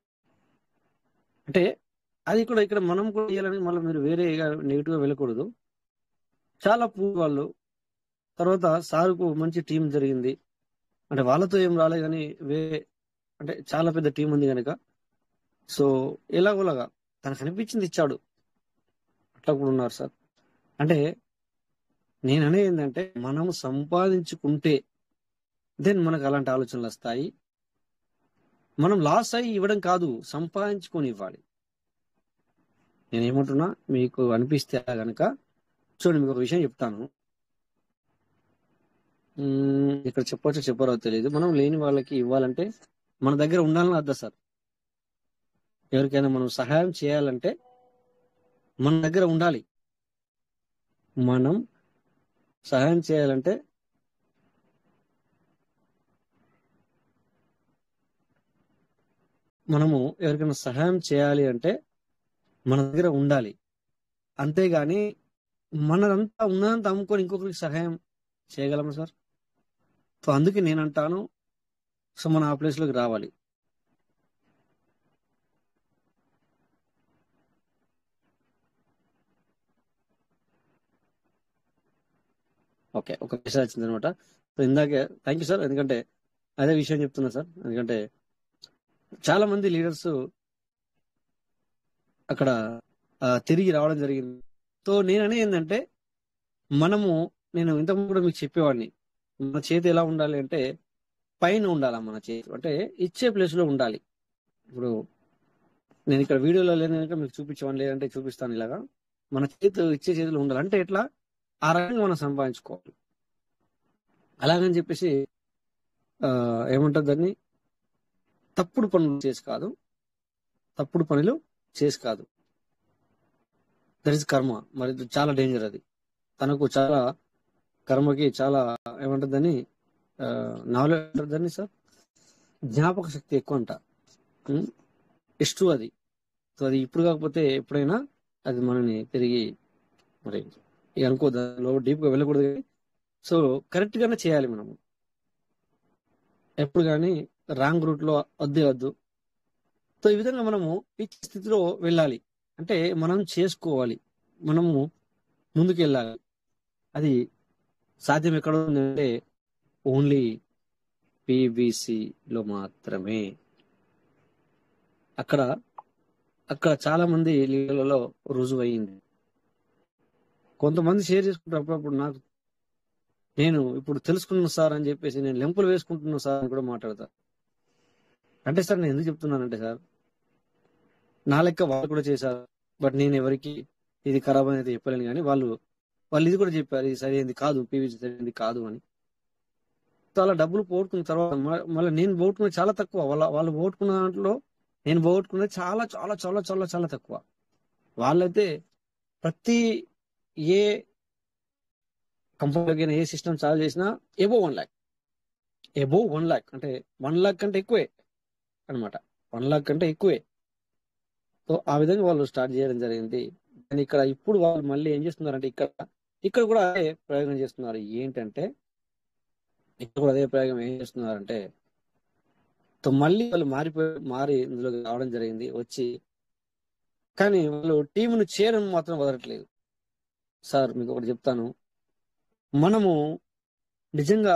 అంటే అది కూడా ఇక్కడ మనం కూడా చేయాలని మళ్ళీ మీరు వేరే నెగిటివ్ గా వెళ్ళకూడదు చాలా పూర్ వాళ్ళు తర్వాత సార్కు మంచి టీం జరిగింది అంటే వాళ్ళతో ఏం రాలే కానీ వే అంటే చాలా పెద్ద టీం ఉంది కనుక సో ఎలాగోలాగా తనకు అనిపించింది ఇచ్చాడు అట్లా కూడా ఉన్నారు సార్ అంటే నేను అనేది ఏంటంటే మనం సంపాదించుకుంటే దెన్ మనకు అలాంటి ఆలోచనలు వస్తాయి మనం లాస్ అయ్యి ఇవ్వడం కాదు సంపాదించుకొని ఇవ్వాలి నేను ఏమంటున్నా మీకు అనిపిస్తే కనుక చూడండి మీకు ఒక విషయం చెప్తాను మ్మ్, ఇక్కడ చెప్పొచ్చో చెప్పరో తెలియదు మనం లేని వాళ్ళకి ఇవ్వాలంటే మన దగ్గర ఉండాలని అర్థం సార్ ఎవరికైనా మనం సహాయం చేయాలంటే మన దగ్గర ఉండాలి మనం సహాయం చేయాలంటే మనము ఎవరికైనా సహాయం చేయాలి అంటే మన దగ్గర ఉండాలి అంతేగాని మనదంతా ఉన్నదంతా అమ్ముకొని ఇంకొకరికి సహాయం చేయగలమా సార్ సో అందుకే నేను అంటాను సో మనం ఆ ప్లేస్లోకి రావాలి ఓకే ఒక మెసేజ్ వచ్చింది అనమాట సో ఇందాకే థ్యాంక్ యూ సార్ ఎందుకంటే అదే విషయం చెప్తున్నా సార్ ఎందుకంటే చాలా మంది లీడర్స్ అక్కడ ఆ, తిరిగి రావడం జరిగింది సో నేను అనేది ఏంటంటే మనము నేను ఇంతకుముందు కూడా మీకు చెప్పేవాడిని మన చేతి ఎలా ఉండాలి అంటే పైన ఉండాలి మన చేతి అంటే ఇచ్చే ప్లేస్ లో ఉండాలి ఇప్పుడు నేను ఇక్కడ వీడియోలో లేని కనుక మీకు చూపించేవాడిని లేదంటే చూపిస్తాను ఇలాగా మన చేతి ఇచ్చే చేతిలో ఉండాలి అంటే ఎట్లా ఆ రకంగా మనం సంపాదించుకోవాలి అలాగని చెప్పేసి ఆ, ఏమంటారు దాన్ని తప్పుడు పనులు చేసి కాదు తప్పుడు పనులు చేసి కాదు దట్ ఇస్ కర్మ మరి ఇది చాలా డేంజర్ అది తనకు చాలా కర్మకి చాలా ఏమంటారు దాన్ని నాలెడ్జ్ దాన్ని సార్ జ్ఞాపక శక్తి ఎక్కువ అంట ఇష్టం అది సో అది ఇప్పుడు కాకపోతే ఎప్పుడైనా అది మనని తిరిగి మరి ఇక అనుకో దానిలో డీప్ గా వెళ్ళకూడదు కానీ సో కరెక్ట్ గానే చేయాలి మనము ఎప్పుడు కానీ రాంగ్ రూట్ లో వద్దే వద్దు సో ఈ విధంగా మనము ఈ స్థితిలో వెళ్ళాలి అంటే మనం చేసుకోవాలి మనము ముందుకు వెళ్ళాలి అది సాధ్యం ఎక్కడ ఉందంటే ఓన్లీ లో మాత్రమే అక్కడ అక్కడ చాలా మంది లీడర్లలో రుజువు అయింది కొంతమంది షేర్ చేసుకుంటారు అప్పుడప్పుడు నాకు నేను ఇప్పుడు తెలుసుకున్నాను సార్ అని చెప్పేసి నేను లెంపులు వేసుకుంటున్నాను సార్ అని కూడా మాట్లాడతా అంటే సార్ నేను ఎందుకు చెప్తున్నానంటే సార్ నా లెక్క వాళ్ళు కూడా చేశారు బట్ నేను ఎవరికి ఇది ఖరాబ్ అనేది చెప్పలేను కానీ వాళ్ళు వాళ్ళు ఇది కూడా చెప్పారు ఇది సరైనది కాదు పీవీసీ సరైనది కాదు అని చాలా డబ్బులు పోగొట్టుకున్న తర్వాత మ- మళ్ళీ నేను పోగొట్టుకున్నది చాలా తక్కువ వాళ్ళ వాళ్ళు పోగొట్టుకున్న దాంట్లో నేను పోగొట్టుకున్నది చాలా చాలా చాలా చాలా చాలా తక్కువ వాళ్ళైతే ప్రతి ఏ కంపెనీకి ఏ సిస్టమ్ చాలు చేసినా above one lakh above one lakh అంటే వన్ ల్యాక్ కంటే ఎక్కువే అన్నమాట వన్ ల్యాక్ కంటే ఎక్కువే సో ఆ విధంగా వాళ్ళు స్టార్ట్ చేయడం జరిగింది కానీ ఇక్కడ ఇప్పుడు వాళ్ళు మళ్ళీ ఏం చేస్తున్నారంటే ఇక్కడ ఇక్కడ కూడా అదే ప్రయోగం చేస్తున్నారు ఏంటంటే ఇక్కడ కూడా అదే ప్రయోగం ఏం చేస్తున్నారంటే సో మళ్ళీ వాళ్ళు మారిపోయి మారి ఇందులో రావడం జరిగింది వచ్చి కానీ వాళ్ళు టీంను చేయడం మాత్రం వదలట్లేదు సార్ మీకు ఒకటి చెప్తాను మనము నిజంగా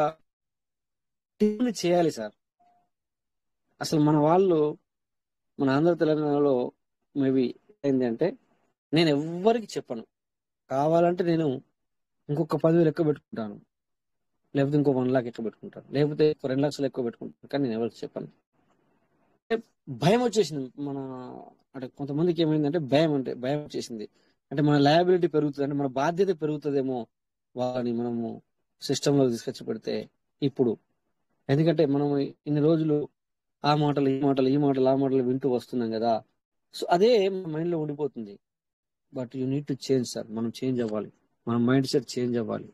టీంని చేయాలి సార్ అసలు మన వాళ్ళు మన ఆంధ్ర తెలంగాణలో మేబీ ఏంటి అంటే నేను ఎవ్వరికి చెప్పను కావాలంటే నేను ఇంకొక పదివేలు ఎక్కువ పెట్టుకుంటాను లేకపోతే ఇంకో వన్ లాక్ ఎక్కువ పెట్టుకుంటాను లేకపోతే ఒక రెండు లక్షలు ఎక్కువ పెట్టుకుంటాను కానీ నేను ఎవరికి చెప్పను అంటే భయం వచ్చేసింది మన అంటే కొంతమందికి ఏమైందంటే భయం అంటే భయం వచ్చేసింది అంటే మన లయబిలిటీ పెరుగుతుంది అంటే మన బాధ్యత పెరుగుతుందేమో వాళ్ళని మనము సిస్టంలో తీసుకొచ్చి పెడితే ఇప్పుడు ఎందుకంటే మనం ఇన్ని రోజులు ఆ మాటలు ఈ మాటలు ఈ మాటలు ఆ మాటలు వింటూ వస్తున్నాం కదా సో అదే మైండ్ లో ఉండిపోతుంది but you need to change sir మనం చేంజ్ అవ్వాలి మన మైండ్ సెట్ చేంజ్ అవ్వాలి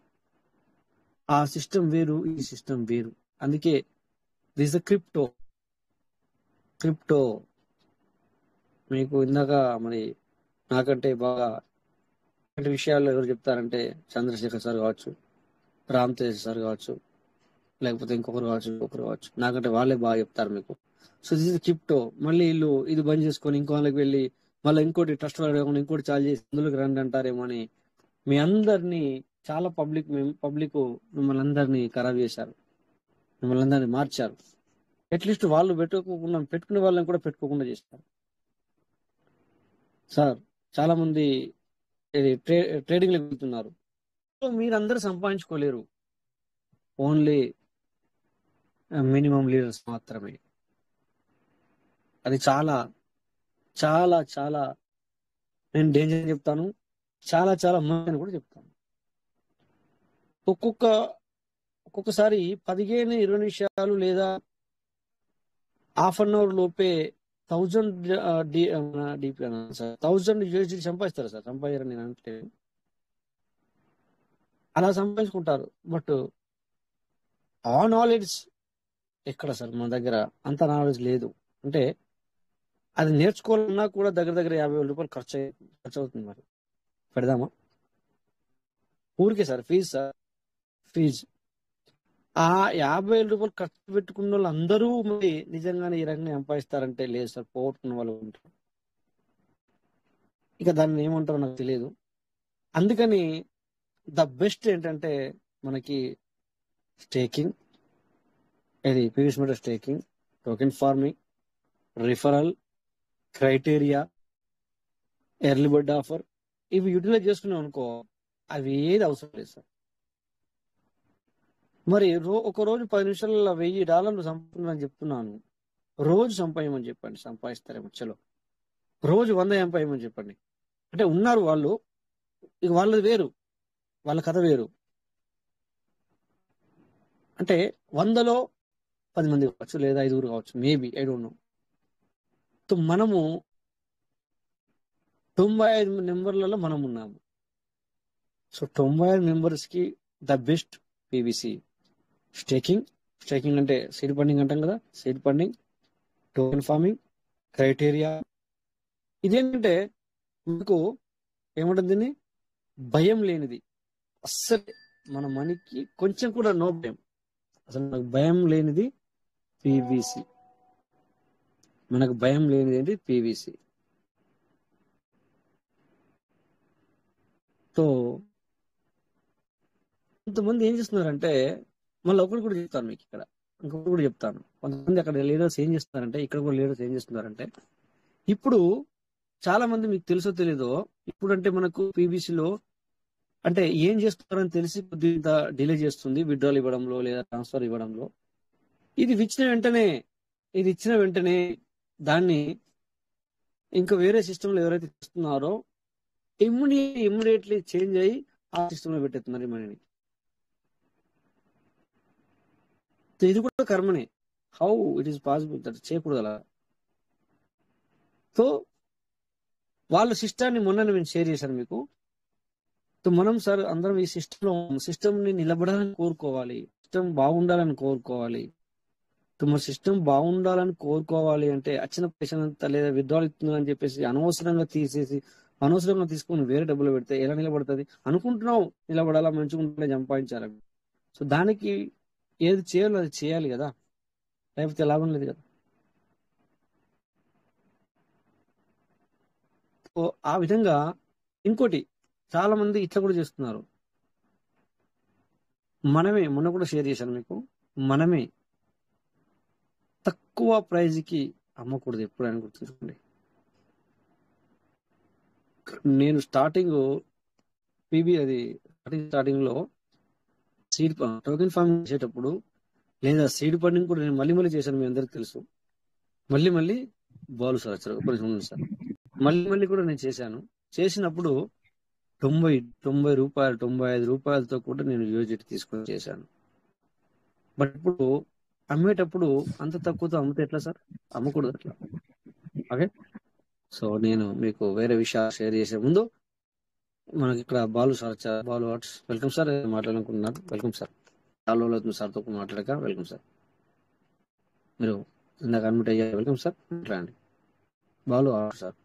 ఆ సిస్టమ్ వేరు ఈ సిస్టమ్ వేరు అందుకే దిస్ ద క్రిప్టో క్రిప్టో మీకు ఇందాక మరి నాకంటే బాగా ఇలాంటి విషయాల్లో ఎవరు చెప్తారంటే చంద్రశేఖర్ సార్ కావచ్చు రామ్ తేజ్ సార్ కావచ్చు లేకపోతే ఇంకొకరు కావచ్చు ఇంకొకరు కావచ్చు నాకంటే వాళ్ళే బాగా చెప్తారు మీకు సో దిస్ ఇస్ క్రిప్టో మళ్ళీ వీళ్ళు ఇది బంద్ చేసుకొని ఇంకో వాళ్ళకి వెళ్ళి మళ్ళీ ఇంకోటి ట్రస్ట్ కాకుండా ఇంకోటి చాలు చేసి ఇందులోకి రండి అంటారేమో అని మీ అందరినీ చాలా పబ్లిక్ పబ్లిక్ మిమ్మల్ని అందరినీ ఖరాబ్ చేశారు మిమ్మల్ని అందరినీ మార్చారు అట్లీస్ట్ వాళ్ళు పెట్టుకోకుండా పెట్టుకునే వాళ్ళని కూడా పెట్టుకోకుండా చేస్తారు సార్ చాలా మంది ఇది ట్రే ట్రేడింగ్ లో వెళ్తున్నారు సో మీరందరూ సంపాదించుకోలేరు ఓన్లీ మినిమం లీడర్స్ మాత్రమే అది చాలా చాలా చాలా నేను డేంజర్ చెప్తాను చాలా చాలా మంది అని కూడా చెప్తాను ఒక్కొక్క ఒక్కొక్కసారి పదిహేను ఇరవై నిమిషాలు లేదా హాఫ్ అన్ అవర్ లోపే thousand DP sir thousand USD సంపాదిస్తారు సార్ సంపాదించారు నేను అంటే అలా సంపాదించుకుంటారు బట్ ఆ నాలెడ్జ్ ఎక్కడ సార్ మన దగ్గర అంత నాలెడ్జ్ లేదు అంటే అది నేర్చుకోవాలన్నా కూడా దగ్గర దగ్గర యాభై వేల రూపాయలు ఖర్చు అయ్యి- ఖర్చు అవుతుంది మరి పెడదామా ఊరికే సార్ ఫీజు సార్ ఫీజు ఆ యాభై వేల రూపాయలు ఖర్చు పెట్టుకున్న వాళ్ళు అందరూ మరి నిజంగానే ఈ రకంగా సంపాదిస్తారంటే లేదు సార్ పోగొట్టుకున్న వాళ్ళు ఉంటారు ఇక దాన్ని ఏమంటారో నాకు తెలియదు అందుకని ద బెస్ట్ ఏంటంటే మనకి స్టేకింగ్ ఇది PVS meter staking token farming referral criteria early bird offer ఇవి యూటిలైజ్ చేసుకున్నాం అనుకో అవి ఏది అవసరం లేదు సార్ మరి రో ఒక రోజు పది నిమిషాలలో వెయ్యి డాలర్లు సంపాదించమని చెప్తున్నాను రోజు సంపాదించమని చెప్పండి సంపాదిస్తారేమో చలో రోజు వంద సంపాదించమని చెప్పండి అంటే ఉన్నారు వాళ్ళు ఇక వాళ్ళది వేరు వాళ్ళ కథ వేరు అంటే వందలో పది మంది కావచ్చు లేదా ఐదుగురు కావచ్చు maybe I don't know so మనము తొంభై ఐదు నెంబర్లలో మనం ఉన్నాము సో తొంభై ఐదు మెంబర్స్ కి the best PVC staking staking అంటే సీడ్ ఫండింగ్ అంటాం కదా seed funding token farming criteria ఇదేంటంటే మీకు ఏమంటుంది దీన్ని భయం లేనిది అస్సలు మన మనకి కొంచెం కూడా నో భయం అసలు మనకు భయం లేనిది పీవీసీ మనకు భయం లేనిది ఏంటి పీవీసీ సో కొంతమంది ఏం చేస్తున్నారంటే మళ్ళీ ఒకటి కూడా చెప్తాను మీకు ఇక్కడ ఇంకొకటి కూడా చెప్తాను కొంతమంది అక్కడ లీడర్స్ ఏం చేస్తున్నారంటే ఇక్కడ కూడా లీడర్స్ ఏం చేస్తున్నారంటే ఇప్పుడు చాలా మంది మీకు తెలుసో తెలీదో ఇప్పుడు అంటే మనకు పీబీసీలో అంటే ఏం చేస్తున్నారని తెలిసి కొద్దిగా డిలే చేస్తుంది విడ్రాల్ ఇవ్వడంలో లేదా ట్రాన్స్ఫర్ ఇవ్వడంలో ఇది ఇచ్చిన వెంటనే ఇది ఇచ్చిన వెంటనే దాన్ని ఇంకా వేరే సిస్టమ్ లో ఎవరైతే ఇస్తున్నారో ఇమ్మీడియట్ ఇమ్మీడియట్లీ చేంజ్ అయ్యి ఆ సిస్టమ్ లో పెట్టేస్తున్నారు ఈ మనీని సో ఇది కూడా కర్మనే how it is possible that చేయకూడదు అలా సో వాళ్ళ సిస్టాన్ని మొన్న నేను షేర్ చేశాను మీకు సో మనం సార్ అందరం ఈ సిస్టమ్ లో సిస్టమ్ ని నిలబడాలని కోరుకోవాలి సిస్టమ్ బాగుండాలని కోరుకోవాలి సో మన సిస్టమ్ బాగుండాలని కోరుకోవాలి అంటే వచ్చిన పేషెంట్ అంతా లేదా విత్డ్రాల్ ఇస్తుందని చెప్పేసి అనవసరంగా తీసేసి అనవసరంగా తీసుకొని వేరే డబ్బులు పెడితే ఎలా నిలబడుతుంది అనుకుంటున్నావు నిలబడాలా మంచిగా ఉంటుందని సంపాదించాలని సో దానికి ఏది చేయాలో అది చేయాలి కదా లేకపోతే లాభం లేదు కదా సో ఆ విధంగా ఇంకోటి చాలా మంది ఇట్లా కూడా చేస్తున్నారు మనమే మొన్న కూడా షేర్ చేశాను మీకు మనమే తక్కువ ప్రైజ్ కి అమ్మకూడదు ఎప్పుడైనా గుర్తుంచుకోండి నేను స్టార్టింగ్ పీబీ అది స్టార్టింగ్ స్టార్టింగ్ లో సీడ్ టోకెన్ ఫార్మింగ్ చేసేటప్పుడు లేదా సీడ్ ఫండింగ్ కూడా నేను మళ్ళీ మళ్ళీ చేశాను మీ అందరికి తెలుసు మళ్ళీ మళ్ళీ బాలు సార్ వచ్చారు ఒక నిమిషం ఉండండి సార్ మళ్ళీ మళ్ళీ కూడా నేను చేశాను చేసినప్పుడు తొంభై తొంభై రూపాయలు తొంభై ఐదు రూపాయలతో కూడా నేను యూజిట్ తీసుకొని చేశాను బట్ ఇప్పుడు అమ్మేటప్పుడు అంత తక్కువతో అమ్మితే ఎట్లా సార్ అమ్మకూడదు అట్లా ఓకే సో నేను మీకు వేరే విషయాలు షేర్ చేసే ముందు మనకి ఇక్కడ బాలు సార్ వచ్చారు బాలు ఆర్ట్స్ వెల్కమ్ సార్ మాట్లాడాలనుకుంటున్నారు వెల్కమ్ సార్ చాలా రోజులు అవుతుంది సార్తో మాట్లాడక వెల్కమ్ సార్ మీరు ఇందాక అడ్మిట్ అయ్యారు వెల్కమ్ సార్ మాట్లాడండి బాలు ఆర్ట్స్ సార్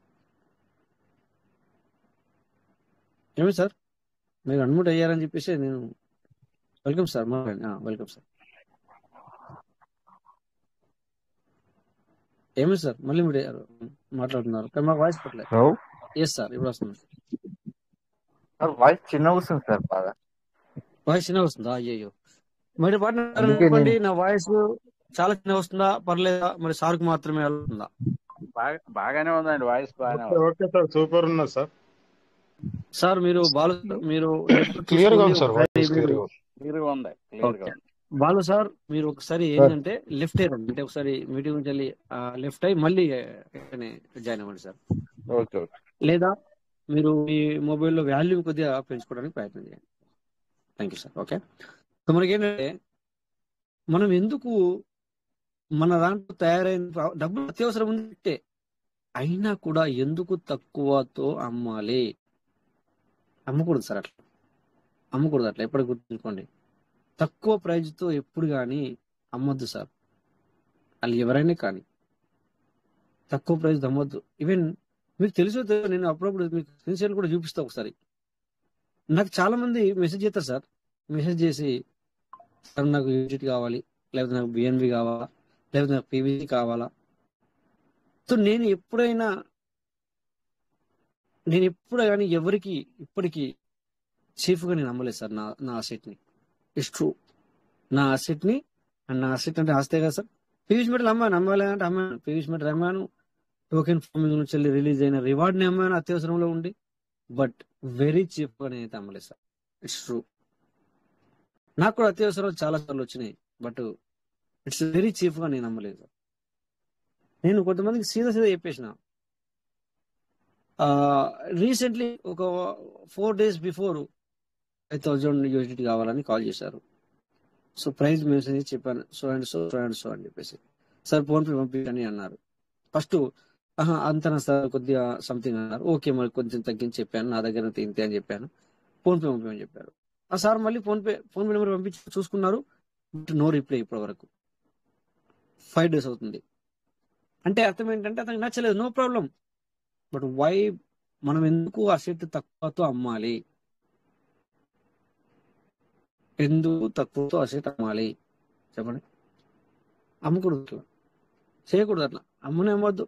ఏమి సార్ మీరు అడ్మిట్ అయ్యారని చెప్పేసి నేను వెల్కమ్ సార్ మాట్లాడండి వెల్కమ్ సార్ ఏమి సార్ మళ్ళీ మీరు మాట్లాడుతున్నారు కానీ మాకు వాయిస్ పట్టలేదు హలో ఎస్ సార్ ఇప్పుడు వస్తుంది సార్ వాయిస్ చిన్నగా వస్తుంది సార్ బాగా వాయిస్ చిన్నగా వస్తుందా అయ్యో మరి పాట అందుకే అనుకోండి నేను నా వాయిస్ చాలా చిన్నగా వస్తుందా పర్లేదా మరి సార్కు మాత్రమే వెళ్తుందా బాగా బాగానే ఉందండి వాయిస్ బాగానే ఓకే ఉంది ఓకే సార్ సూపర్ ఉన్నది సార్ సార్ మీరు బాలు మీరు నెట్వర్క్ క్లియర్ గా చూసుకోండి ఉంది సార్ ఒకసారి వాయిస్ క్లియర్ మీరు గా ఉంది క్లియర్ గా ఉంది క్లియర్ గా ఓకే ఉంది బాలు సార్ మీరు ఒకసారి సార్ ఏంటంటే లెఫ్ట్ అయ్యారు అంటే ఒకసారి మీటింగ్ నుంచి వెళ్ళి లెఫ్ట్ అయ్యి మళ్ళీ జాయిన్ అవ్వండి సార్ ఓకే ఓకే లేదా మీరు మీ మొబైల్లో వాల్యూమ్ కొద్దిగా పెంచుకోవడానికి ప్రయత్నం చేయండి thank you sir okay so మనకి ఏంటంటే మనం ఎందుకు మన దాంట్లో తయారైన ప్ర- డబ్బులు అత్యవసరం ఉంటే అయినా కూడా ఎందుకు తక్కువతో అమ్మాలి అమ్మకూడదు సార్ అట్లా అమ్మకూడదు అట్లా ఎప్పుడు గుర్తుంచుకోండి తక్కువ ప్రైజ్ తో ఎప్పుడు కానీ అమ్మొద్దు సార్ వాళ్ళు ఎవరైనా కానీ తక్కువ ప్రైజ్ అమ్మొద్దు ఈవెన్ మీకు తెలుసో తెలియదో నేను అప్పుడప్పుడు మీకు స్క్రీన్ కూడా చూపిస్తా ఒకసారి నాకు చాలా మంది మెసేజ్ చేస్తారు సార్ మెసేజ్ చేసి సార్ నాకు యూనిట్ కావాలి లేకపోతే నాకు బిఎన్బి కావాలా లేకపోతే నాకు పీవీసీ కావాలా సో నేను ఎప్పుడైనా నేను ఎప్పుడు కానీ ఎవరికి ఇప్పటికీ చీఫ్ గా నేను అమ్మలేదు సార్ నా నా అసెట్ ని ఇట్స్ ట్రూ నా అసెట్ ని అండ్ నా అసెట్ అంటే ఆస్తే కదా సార్ పీవీసీ మెటల్ అమ్మాను అమ్మాలి అంటే అమ్మాను పీవీసీ మెటల్ అమ్మాను టోకెన్ ఫార్మింగ్ నుంచి వెళ్ళి రిలీజ్ అయిన రివార్డ్ ని అమ్మాను అత్యవసరంలో ఉండి బట్ వెరీ చీప్ గా నేనైతే అమ్మలేదు సార్ ఇట్స్ ట్రూ నాకు కూడా అత్యవసరాలు చాలా సార్లు వచ్చినాయి బట్ ఇట్స్ వెరీ చీప్ గా నేను అమ్మలేదు సార్ నేను కొంతమందికి సీదా సీదా చెప్పేసిన రీసెంట్లీ ఒక four days before five thousand unit కావాలని కాల్ చేశారు సో ప్రైస్ మెసేజ్ చెప్పాను so and so so and so అని చెప్పేసి సార్ ఫోన్ పే పంపించండి అన్నారు ఫస్ట్ ఆహా, అంతనా సార్ కొద్దిగా సంథింగ్ అన్నారు ఓకే మరి కొంచెం తగ్గించి చెప్పాను నా దగ్గర ఇంత ఇంతే అని చెప్పాను ఫోన్ పే పంపించమని చెప్పారు ఆ సార్ మళ్ళీ PhonePe PhonePe number పంపించి చూసుకున్నారు బట్ నో రిప్లై ఇప్పటి వరకు ఫైవ్ డేస్ అవుతుంది అంటే అర్థం ఏంటంటే అతనికి నచ్చలేదు నో ప్రాబ్లం బట్ వై మనం ఎందుకు ఆ షర్ట్ తక్కువతో అమ్మాలి ఎందుకు తక్కువతో ఆ షర్ట్ అమ్మాలి చెప్పండి అమ్మకూడదు అట్లా చేయకూడదు అట్లా అమ్మనే అమ్మద్దు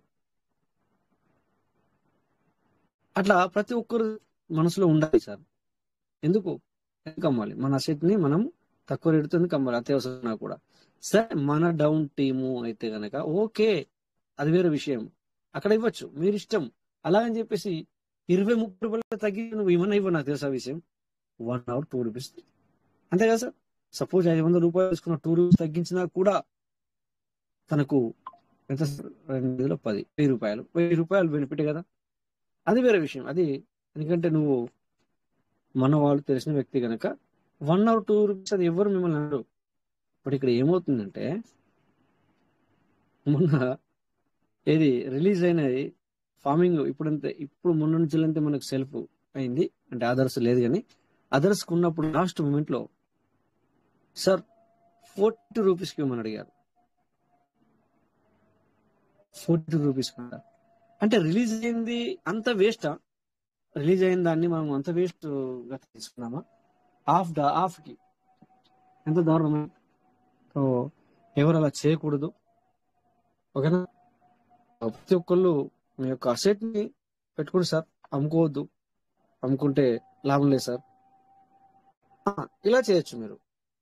అట్లా ప్రతి ఒక్కరు మనసులో ఉండాలి సార్ ఎందుకు ఎందుకు అమ్మాలి మన షర్ట్ ని మనం తక్కువ రేటుతో ఎందుకు అమ్మాలి అత్యవసరంగా కూడా సరే మన డౌన్ టీము అయితే గనక ఓకే అది వేరే విషయం అక్కడ ఇవ్వచ్చు మీరు ఇష్టం అలాగని చెప్పేసి ఇరవై ముప్పై రూపాయలు తగ్గి నువ్వు ఏమన్నా ఇవ్వ నాకు తెలుసా విషయం వన్ అవర్ టూ రూపీస్ అంతే కదా సార్ సపోజ్ ఐదు వందల రూపాయలు తీసుకున్న టూ రూపీస్ తగ్గించినా కూడా తనకు ఎంత సార్? రెండు వందల పది వెయ్యి రూపాయలు వెయ్యి రూపాయలు బెనిఫిట్ కదా అది వేరే విషయం అది ఎందుకంటే నువ్వు మన వాళ్ళు తెలిసిన వ్యక్తి కనుక వన్ అవర్ టూ రూపీస్ అది ఎవరు మిమ్మల్ని అన్నారు బట్ ఇక్కడ ఏమవుతుందంటే మొన్న ఏది రిలీజ్ అయినది ఫార్మింగ్ ఇప్పుడంతే ఇప్పుడు మొన్న నుంచి అంతే మనకు సెల్ఫ్ అయింది అంటే అదర్స్ లేదు కానీ అదర్స్ ఉన్నప్పుడు లాస్ట్ మూమెంట్ లో సార్ ఫోర్టీ రూపీస్ కి ఇవ్వమని అడిగారు ఫోర్టీ రూపీస్ అంటే రిలీజ్ అయింది అంత వేస్టా రిలీజ్ అయిన దాన్ని మనం అంత వేస్ట్ గా తీసుకున్నామా హాఫ్ ద హాఫ్ కి ఎంత దారుణం సో ఎవరు అలా చేయకూడదు ఓకేనా ప్రతి ఒక్కళ్ళు మీ యొక్క అసెట్ ని పెట్టుకోండి సార్ అమ్ముకోవద్దు అమ్ముకుంటే లాభం లేదు సార్ ఆ, ఇలా చేయొచ్చు మీరు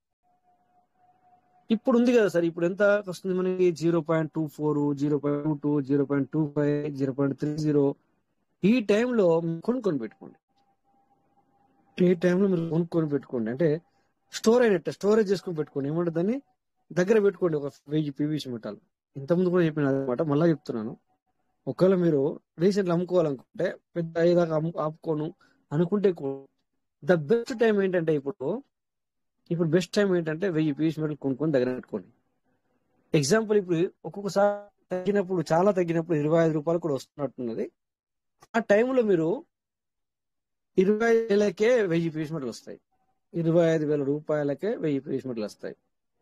ఇప్పుడు ఉంది కదా సార్ ఇప్పుడు ఎంత వస్తుంది మనకి zero point two four zero point two two zero point two five zero point three zero ఈ టైంలో కొనుక్కొని పెట్టుకోండి ఈ టైంలో మీరు కొనుక్కొని పెట్టుకోండి అంటే స్టోర్ అయినట్టు స్టోరేజ్ చేసుకొని పెట్టుకోండి ఏమంటే దాన్ని దగ్గర పెట్టుకోండి ఒక వెయ్యి పీవీసీ మెటాలు ఇంతకుముందు కూడా చెప్పిన అనమాట మళ్ళీ చెప్తున్నాను ఒకవేళ మీరు రీసెంట్ అమ్ముకోవాలనుకుంటే పెద్ద అయ్యేదాకా అమ్ము ఆపుకోను అనుకుంటే ద బెస్ట్ టైం ఏంటంటే ఇప్పుడు ఇప్పుడు బెస్ట్ టైం ఏంటంటే వెయ్యి పీస్ మెటల్ కొనుక్కొని దగ్గర పెట్టుకోండి ఎగ్జాంపుల్ ఇప్పుడు ఒక్కొక్కసారి తగ్గినప్పుడు చాలా తగ్గినప్పుడు ఇరవై ఐదు రూపాయలు కూడా వస్తున్నట్టున్నది ఆ టైంలో మీరు ఇరవై ఐదు వేలకే వెయ్యి పీస్ మెటల్ వస్తాయి ఇరవై ఐదు వేల రూపాయలకే వెయ్యి పీస్ మెటల్ వస్తాయి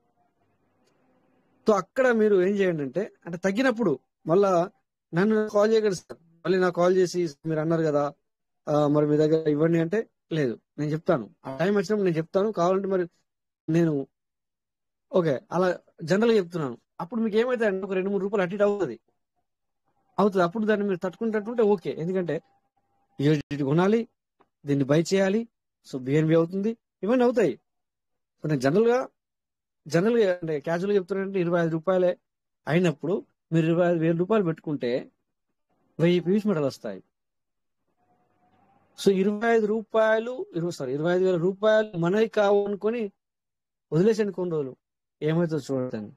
సో అక్కడ మీరు ఏం చేయండి అంటే అంటే తగ్గినప్పుడు మళ్ళా నన్ను కాల్ చేయగలరు సార్ మళ్ళీ నాకు కాల్ చేసి మీరు అన్నారు కదా ఆ, మరి మీ దగ్గర ఇవ్వండి అంటే లేదు నేను చెప్తాను ఆ టైం వచ్చినప్పుడు నేను చెప్తాను కావాలంటే మరి నేను ఓకే అలా జనరల్ గా చెప్తున్నాను అప్పుడు మీకు ఏమైతే అంటే ఒక రెండు మూడు రూపాయలు అటు ఇటు అవుతుంది అవుతుంది అప్పుడు దాన్ని మీరు తట్టుకునేటట్టుంటే ఓకే ఎందుకంటే ఇవి ఇటు కొనాలి దీన్ని బై చేయాలి సో బిఎన్బి అవుతుంది ఇవన్నీ అవుతాయి సో నేను జనరల్ గా జనరల్ గా అంటే క్యాజువల్ గా చెప్తున్నానంటే ఇరవై ఐదు రూపాయలే అయినప్పుడు మీరు ఇరవై ఐదు వేల రూపాయలు పెట్టుకుంటే వెయ్యి పీస్ మెడల్ వస్తాయి సో ఇరవై ఐదు రూపాయలు ఇరవై సారీ ఇరవై ఐదు వేల రూపాయలు మనకి కావనుకొని వదిలేసండి కొన్ని రోజులు ఏమవుతుందో చూడండి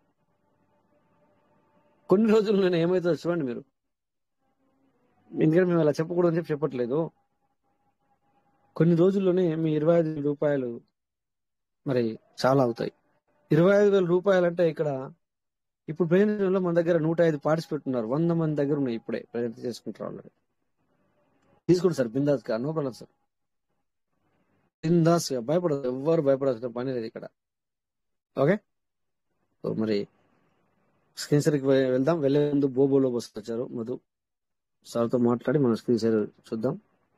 కొన్ని రోజులు నేను ఏమవుతుందో చూడండి మీరు ఎందుకంటే మేము అలా చెప్పకూడదు అని చెప్పి చెప్పట్లేదు కొన్ని రోజుల్లోనే మీ ఇరవై ఐదు వేల రూపాయలు మరి చాలా అవుతాయి ఇరవై ఐదు వేల రూపాయలు అంటే ఇక్కడ ఇప్పుడు ప్రజెంటేషన్ లో మన దగ్గర నూట ఐదు పార్టిసిపేట్ ఉన్నారు వంద మంది దగ్గర ఉన్నాయి ఇప్పుడే ప్రజెంట్ చేసుకుంటారు ఆల్రెడీ తీసుకోండి సార్ బిందాస్ గా నో ప్రాబ్లం సార్ బిందాస్ గా భయపడదు ఎవ్వరు భయపడాల్సిన పని లేదు ఇక్కడ ఓకే సో మరి స్క్రీన్ షేర్ కి వెళ్దాం వెళ్ళే ముందు బోబోలో బస్ వచ్చారు మధు సార్తో మాట్లాడి మనం స్క్రీన్ షేర్ చూద్దాం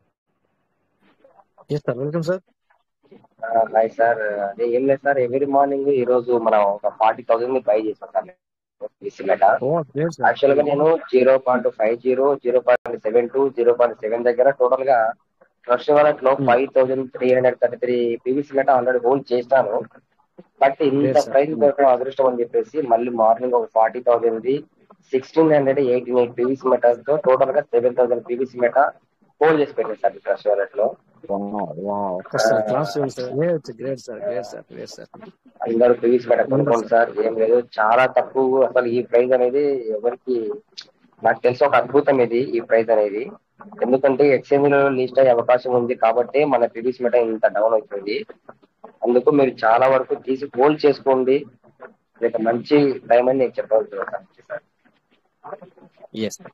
yes sir welcome sir hi sir అదే ఏం లేదు సార్ ఎవ్రీ మార్నింగ్ ఈ రోజు మనం ఒక ఫార్టీ థౌసండ్ బై చేసాం సార్ బీసీమెట ఓ గ్రేట్ సార్ యాక్చువల్ గా నేను zero point five zero zero point seven two zero point seven దగ్గర టోటల్ గా ట్రస్ట్ వాలెట్ లో five thousand three hundred thirty three PVC meta already hold చేస్తాను but ఇంత Great, sir. Price దొరకడం అదృష్టం అని చెప్పేసి మళ్ళీ మార్నింగ్ ఒక forty thousand the sixteen hundred eighty eight PVC మెటర్స్ తో టోటల్ గా seven thousand PVC meta hold చేసి పెట్టాను సార్ ట్రస్ట్ వాలెట్ లో sir class sir great great sir great sir great sir అందరూ పీవీసీ మెట కొనుక్కోండి సార్ ఏం లేదు చాలా తక్కువ అసలు ఈ ప్రైస్ అనేది ఎవరికి నాకు తెలిసి ఒక అద్భుతం ఇది ఈ ప్రైస్ అనేది ఎందుకంటే ఎక్స్చేంజ్ లో లిస్ట్ అయ్యే అవకాశం ఉంది కాబట్టి మన పీవీసీ మెట ఇంత డౌన్ అవుతుంది అందుకు మీరు చాలా వరకు తీసి హోల్డ్ చేసుకోండి ఇది ఒక మంచి టైం అని నేను చెప్పవచ్చు sir yes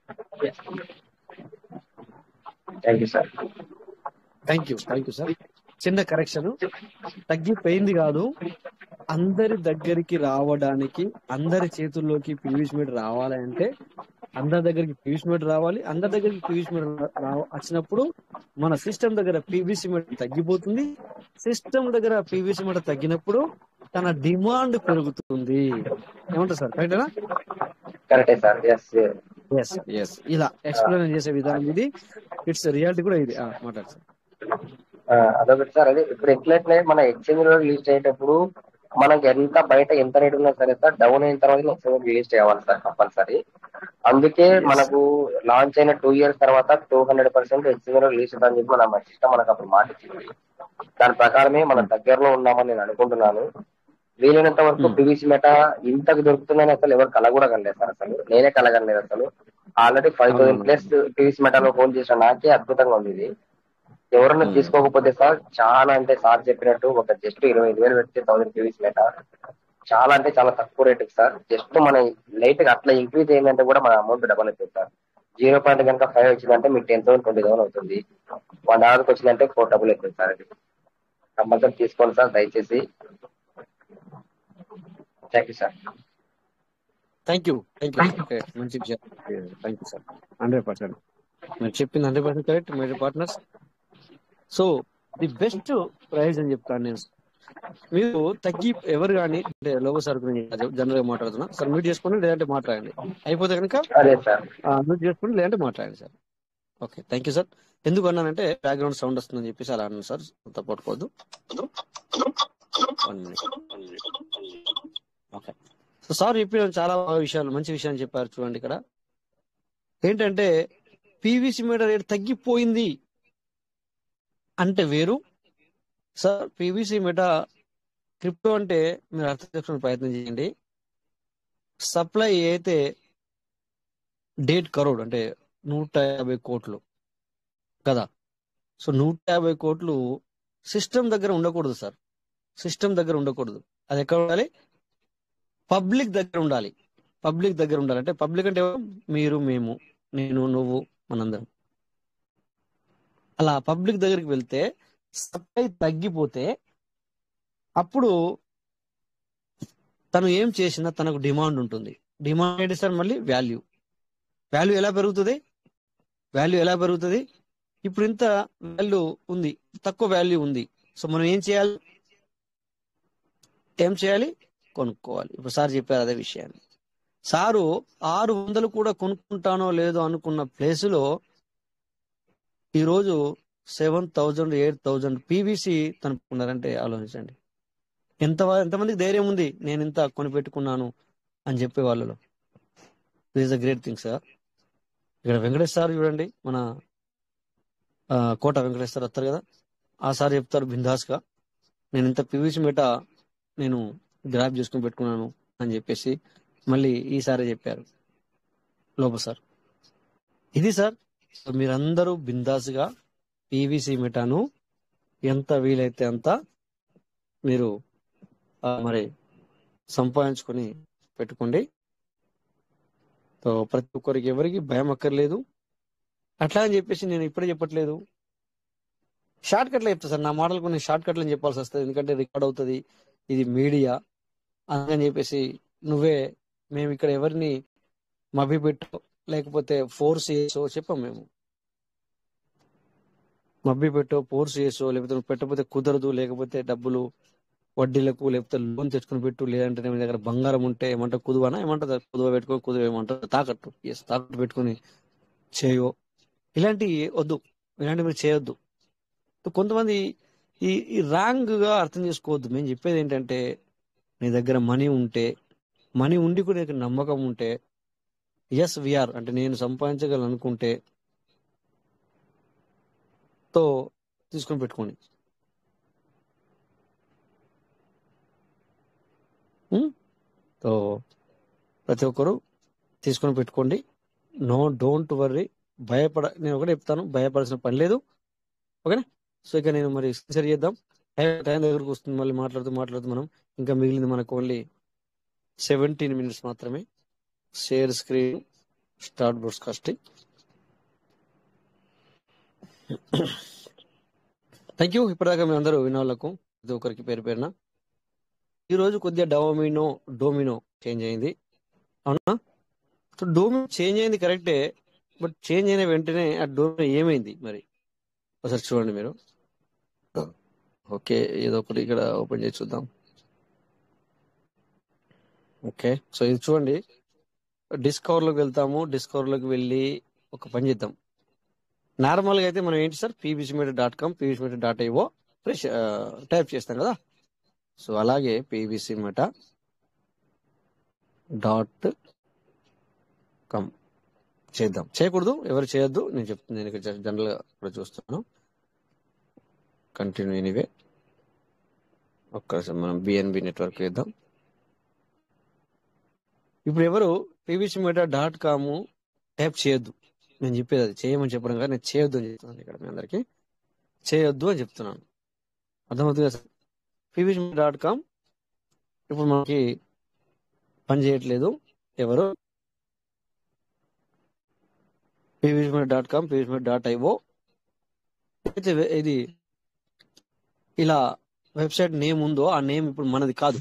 thank you sir thank you thank you sir చిన్న కరెక్షన్ తగ్గిపోయింది కాదు అందరి దగ్గరికి రావడానికి అందరి చేతుల్లోకి పీవీస్ మీటర్ రావాలి అంటే అందరి దగ్గరికి పీవీస్ మీటర్ రావాలి అందరి దగ్గరికి పీవీస్ మీటర్ రా- వచ్చినప్పుడు మన సిస్టమ్ దగ్గర పీవీసీ మీటర్ తగ్గిపోతుంది సిస్టమ్ దగ్గర పీవీసీ మీటర్ తగ్గినప్పుడు తన డిమాండ్ పెరుగుతుంది ఏమంటారు సార్ కరెక్టేనా కరెక్టే సార్ ఎస్ ఎస్ ఎస్ ఇలా ఎక్స్ప్లెయిన్ చేసే విధానం ఇది ఇట్స్ రియాలిటీ కూడా ఇది మాట్లాడు సార్ ఆ, అదొకటి సార్ అదే ఇప్పుడు ఎట్లయితే మన ఎక్స్చేంజ్ లో రిలీజ్ అయ్యేటప్పుడు మనకి ఎంత బయట ఎంత రేట్ ఉన్నా సరే సార్ డౌన్ అయిన తర్వాత ఎక్స్చేంజ్ రిలీజ్ చేయాలి సార్ కంపల్సరీ అందుకే మనకు లాంచ్ అయిన టూ ఇయర్స్ తర్వాత టూ హండ్రెడ్ పర్సెంట్ ఎక్స్చేంజ్ లో రిలీజ్ అవుతుందని చెప్పి మన సిస్టమ్ మనకు అప్పుడు మాట ఇచ్చింది దాని ప్రకారమే మన దగ్గరలో ఉన్నామని నేను అనుకుంటున్నాను వీలైనంత వరకు Hmm. పీవీసీ మెట ఇంతకు దొరుకుతుందని అసలు ఎవరు కల కూడా కనలేదు సార్ అసలు నేనే కలగనలేదు అసలు ఆల్రెడీ ఫైవ్ థౌసండ్ అవును. ప్లస్ పీవీసీ మెటాలో హోల్డ్ చేసిన నాకే అద్భుతంగా ఉంది ఇది ఎవరన్నా Hmm. తీసుకోకపోతే సార్ చాలా అంటే సార్ చెప్పినట్టు ఒక జస్ట్ ఇరవై ఐదు వేలు పెడితే థౌసండ్ పీవీస్ మెట చాలా అంటే చాలా తక్కువ రేటు సార్ జస్ట్ మన లైట్ గా అట్లా ఇంక్రీజ్ అయిందంటే కూడా మన అమౌంట్ డబల్ అవుతుంది సార్ జీరో పాయింట్ కనుక ఫైవ్ వచ్చిందంటే మీకు టెన్ థౌసండ్ ట్వంటీ థౌసండ్ అవుతుంది వన్ అవర్కి వచ్చిందంటే ఫోర్ డబుల్ అవుతుంది సార్ అది కంపల్సరీ తీసుకోండి సార్ దయచేసి thank you sir thank you thank you okay మంచి విషయం thank you sir hundred percent మీరు చెప్పింది హండ్రెడ్ పర్సెంట్ కరెక్ట్ మీరు partners so the best prize అని చెప్తాను నేను మీరు తగ్గి ఎవరు కానీ అంటే లోగో సార్ గురించి జనరల్ గా మాట్లాడుతున్నా సార్ మ్యూట్ చేసుకోండి లేదంటే మాట్లాడండి అయిపోతే కనుక అదే సార్ మ్యూట్ చేసుకోండి లేదంటే మాట్లాడండి sir okay thank you sir ఎందుకు అన్నానంటే బ్యాక్గ్రౌండ్ సౌండ్ వస్తుందని చెప్పేసి అలా అన్నాను సార్ తప్పట్టుకోవద్దు one minute okay so sir చెప్పిన చాలా బాగా విషయాలు మంచి విషయాలు చెప్పారు చూడండి ఇక్కడ ఏంటంటే పీవీసీ మీటర్ రేట్ తగ్గిపోయింది అంటే వేరు సార్ పీవీసీ మీటా క్రిప్టో అంటే మీరు అర్థం చేసుకునే ప్రయత్నం చేయండి సప్లై అయితే డేట్ కరోడ్ అంటే నూట యాభై కోట్లు కదా సో నూట యాభై కోట్లు సిస్టమ్ దగ్గర ఉండకూడదు సార్ సిస్టమ్ దగ్గర ఉండకూడదు అది ఎక్కడ ఉండాలి పబ్లిక్ దగ్గర ఉండాలి పబ్లిక్ దగ్గర ఉండాలి అంటే పబ్లిక్ అంటే ఎవరు? మీరు మేము నేను నువ్వు మనందరం అలా పబ్లిక్ దగ్గరికి వెళ్తే సప్లై తగ్గిపోతే అప్పుడు తను ఏం చేసినా తనకు డిమాండ్ ఉంటుంది డిమాండ్ ఏంటి సార్ మళ్ళీ వాల్యూ వాల్యూ ఎలా పెరుగుతుంది వాల్యూ ఎలా పెరుగుతుంది ఇప్పుడు ఇంత వాల్యూ ఉంది తక్కువ వాల్యూ ఉంది సో మనం ఏం చేయాలి ఏం చేయాలి కొనుక్కోవాలి ఇప్పుడు సార్ చెప్పారు అదే విషయాన్ని సారు ఆరు వందలు కూడా కొనుక్కుంటానో లేదో అనుకున్న ప్లేసులో ఈరోజు seven thousand eight thousand PVC తనుకున్నారంటే ఆలోచించండి ఎంత ఎంతమందికి ధైర్యం ఉంది నేను ఇంత కొనిపెట్టుకున్నాను అని చెప్పే వాళ్ళలో is a great thing sir ఇక్కడ వెంకటేష్ సార్ చూడండి మన ఆ, కోట వెంకటేష్ సార్ వస్తారు కదా ఆ సార్ చెప్తారు బిందాస్గా నేను ఇంత పీవీసీ మీట నేను గ్రాప్ చేసుకుని పెట్టుకున్నాను అని చెప్పేసి మళ్ళీ ఈసారి చెప్పారు లోప సార్ ఇది సార్ సో మీరందరూ బిందాస్గా పీవీసీ మీటాను ఎంత వీలైతే అంత మీరు ఆ, మరి సంపాదించుకొని పెట్టుకోండి సో ప్రతి ఒక్కరికి ఎవరికి భయం అక్కర్లేదు అట్లా అని చెప్పేసి నేను ఇప్పుడే చెప్పట్లేదు షార్ట్ కట్లో చెప్తా సార్ నా మోడల్ కొన్ని షార్ట్ కట్లు అని చెప్పాల్సి వస్తుంది ఎందుకంటే రికార్డ్ అవుతుంది ఇది మీడియా అందుకని చెప్పేసి నువ్వే మేము ఇక్కడ ఎవరిని మభి పెట్టో లేకపోతే ఫోర్స్ చేసో చెప్పాం మేము మబ్బి పెట్టో ఫోర్స్ చేసో లేకపోతే నువ్వు పెట్టకపోతే కుదరదు లేకపోతే డబ్బులు వడ్డీలకు లేకపోతే లోన్ తెచ్చుకుని పెట్టు లేదంటే నీ దగ్గర బంగారం ఉంటే ఏమంటారు కుదువనా ఏమంటారు కుదువ పెట్టుకో కుదువ ఏమంటారు తాకట్టు ఎస్ తాకట్టు పెట్టుకుని చేయో ఇలాంటివి వద్దు ఇలాంటివి మీరు చేయొద్దు కొంతమంది ఈ ఈ రాంగ్ గా అర్థం చేసుకోవద్దు మేము చెప్పేది ఏంటంటే నీ దగ్గర మనీ ఉంటే మనీ ఉండి కూడా నీకు నమ్మకం ఉంటే ఎస్ విఆర్ అంటే నేను సంపాదించగలను అనుకుంటే తో తీసుకొని పెట్టుకోండి ఉం? సో ప్రతి ఒక్కరు తీసుకొని పెట్టుకోండి నో డోంట్ వర్రీ భయపడ నేను ఒకటే చెప్తాను భయపడాల్సిన పని లేదు ఓకేనా సో ఇక నేను మరి సిన్సియర్ చేద్దాం టైం టైం దగ్గరకు వస్తుంది మళ్ళీ మాట్లాడుతూ మాట్లాడుతూ మనం ఇంకా మిగిలింది మనకు ఓన్లీ సెవెంటీన్ మినిట్స్ మాత్రమే share screen start broadcasting thank you ఇప్పటిదాకా మీ అందరూ విన్న వాళ్ళకు ప్రతి ఒక్కరికి పేరు పేరున ఈ రోజు కొద్దిగా డోమినో డోమినో చేంజ్ అయింది అవునా సో డోమినో చేంజ్ అయింది కరెక్టే బట్ చేంజ్ అయిన వెంటనే ఆ డోమినో ఏమైంది మరి ఒకసారి చూడండి మీరు ఓకే ఏదో ఒకటి ఇక్కడ ఓపెన్ చేసి చూద్దాం ఓకే సో ఇది చూడండి డిస్కవర్ లోకి వెళ్తాము డిస్కవర్ లోకి వెళ్ళి ఒక పని చేద్దాం నార్మల్ గా అయితే మనం ఏంటి sir PBC meter dot com PBC meter dot IO fresh type చేస్తాం కదా సో అలాగే పీబీసీ మీట డాట్ కామ్ చేద్దాం చేయకూడదు ఎవరు చేయొద్దు నేను చెప్తాను నేను ఇక్కడ జనరల్ గా ఇక్కడ చూస్తున్నాను కంటిన్యూ ఎనీవే ఒక్కసారి మనం బిఎన్బి నెట్వర్క్ వేద్దాం ఇప్పుడు ఎవరు PBC meter dot com type చేయొద్దు నేను చెప్పేది అది చేయమని చెప్పడం కానీ నేను చేయొద్దు అని చెప్తున్నాను ఇక్కడ మీ అందరికి చేయొద్దు అని చెప్తున్నాను అర్థమవుతుంది కదా పీబీసీ డాట్ కామ్ ఇప్పుడు మనకి పని చేయట్లేదు ఎవరు PVC dot com PVC dot IO అయితే వె- ఇది ఇలా వెబ్సైట్ నేమ్ ఉందో ఆ నేమ్ ఇప్పుడు మనది కాదు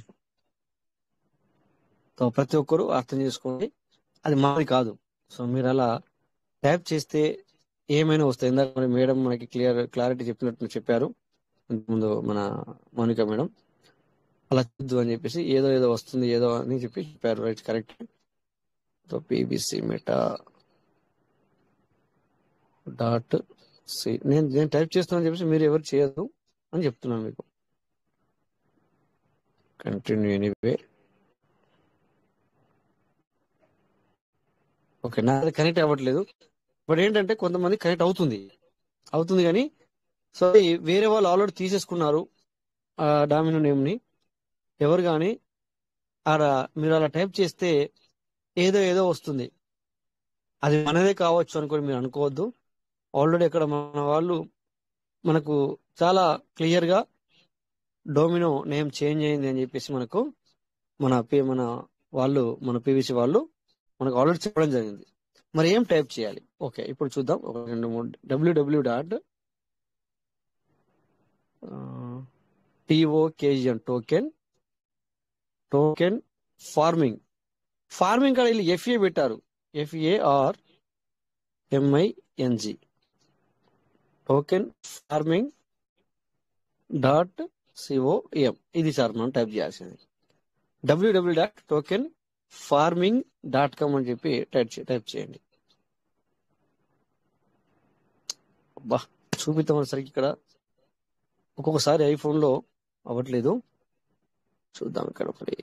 సో ప్రతి ఒక్కరు అర్థం చేసుకోండి అది మనది కాదు సో మీరు అలా టైప్ చేస్తే ఏమైనా వస్తాయి ఇందాక మరి మేడం మనకి క్లియర్ క్లారిటీ చెప్పినట్టు చెప్పారు ముందు మన మౌనిక మేడం అలా చూద్దు అని చెప్పేసి ఏదో ఏదో వస్తుంది ఏదో అని చెప్పి చెప్పారు right correct so PBC meta dot C నేను నేను టైప్ చేస్తున్నాను చెప్పేసి మీరు ఎవరు చేయొద్దు అని చెప్తున్నాను మీకు కంటిన్యూ ఎనీవే ఓకే నాది కనెక్ట్ అవ్వట్లేదు బట్ ఏంటంటే కొంతమంది కనెక్ట్ అవుతుంది అవుతుంది కానీ సో అది వేరే వాళ్ళు ఆల్రెడీ తీసేసుకున్నారు ఆ డామినో నేమ్ ని ఎవరు కానీ ఆడ మీరు అలా టైప్ చేస్తే ఏదో ఏదో వస్తుంది అది మనదే కావచ్చు అనుకొని మీరు అనుకోవద్దు ఆల్రెడీ ఇక్కడ మన వాళ్ళు మనకు చాలా క్లియర్ గా డోమినో నేమ్ చేంజ్ అయింది అని చెప్పేసి మనకు మన పి- మన వాళ్ళు మన పివిసి వాళ్ళు మనకు ఆల్రెడీ చెప్పడం జరిగింది మరి ఏం టైప్ చేయాలి ఓకే ఇప్పుడు చూద్దాం ఒక రెండు మూడు WW dot TOKGN token token farming farming కాడ వీళ్ళు ఎఫ్ఏ పెట్టారు FAR MING token farming dot COM ఇది సార్ మనం టైప్ చేయాల్సింది WW dot token farming dot com అని చెప్పి టైప్ చే- టైప్ చేయండి బా చూపిద్దాం సరికి ఇక్కడ ఒక్కొక్కసారి ఐఫోన్ లో అవ్వట్లేదు చూద్దాం ఇక్కడ ఒకటి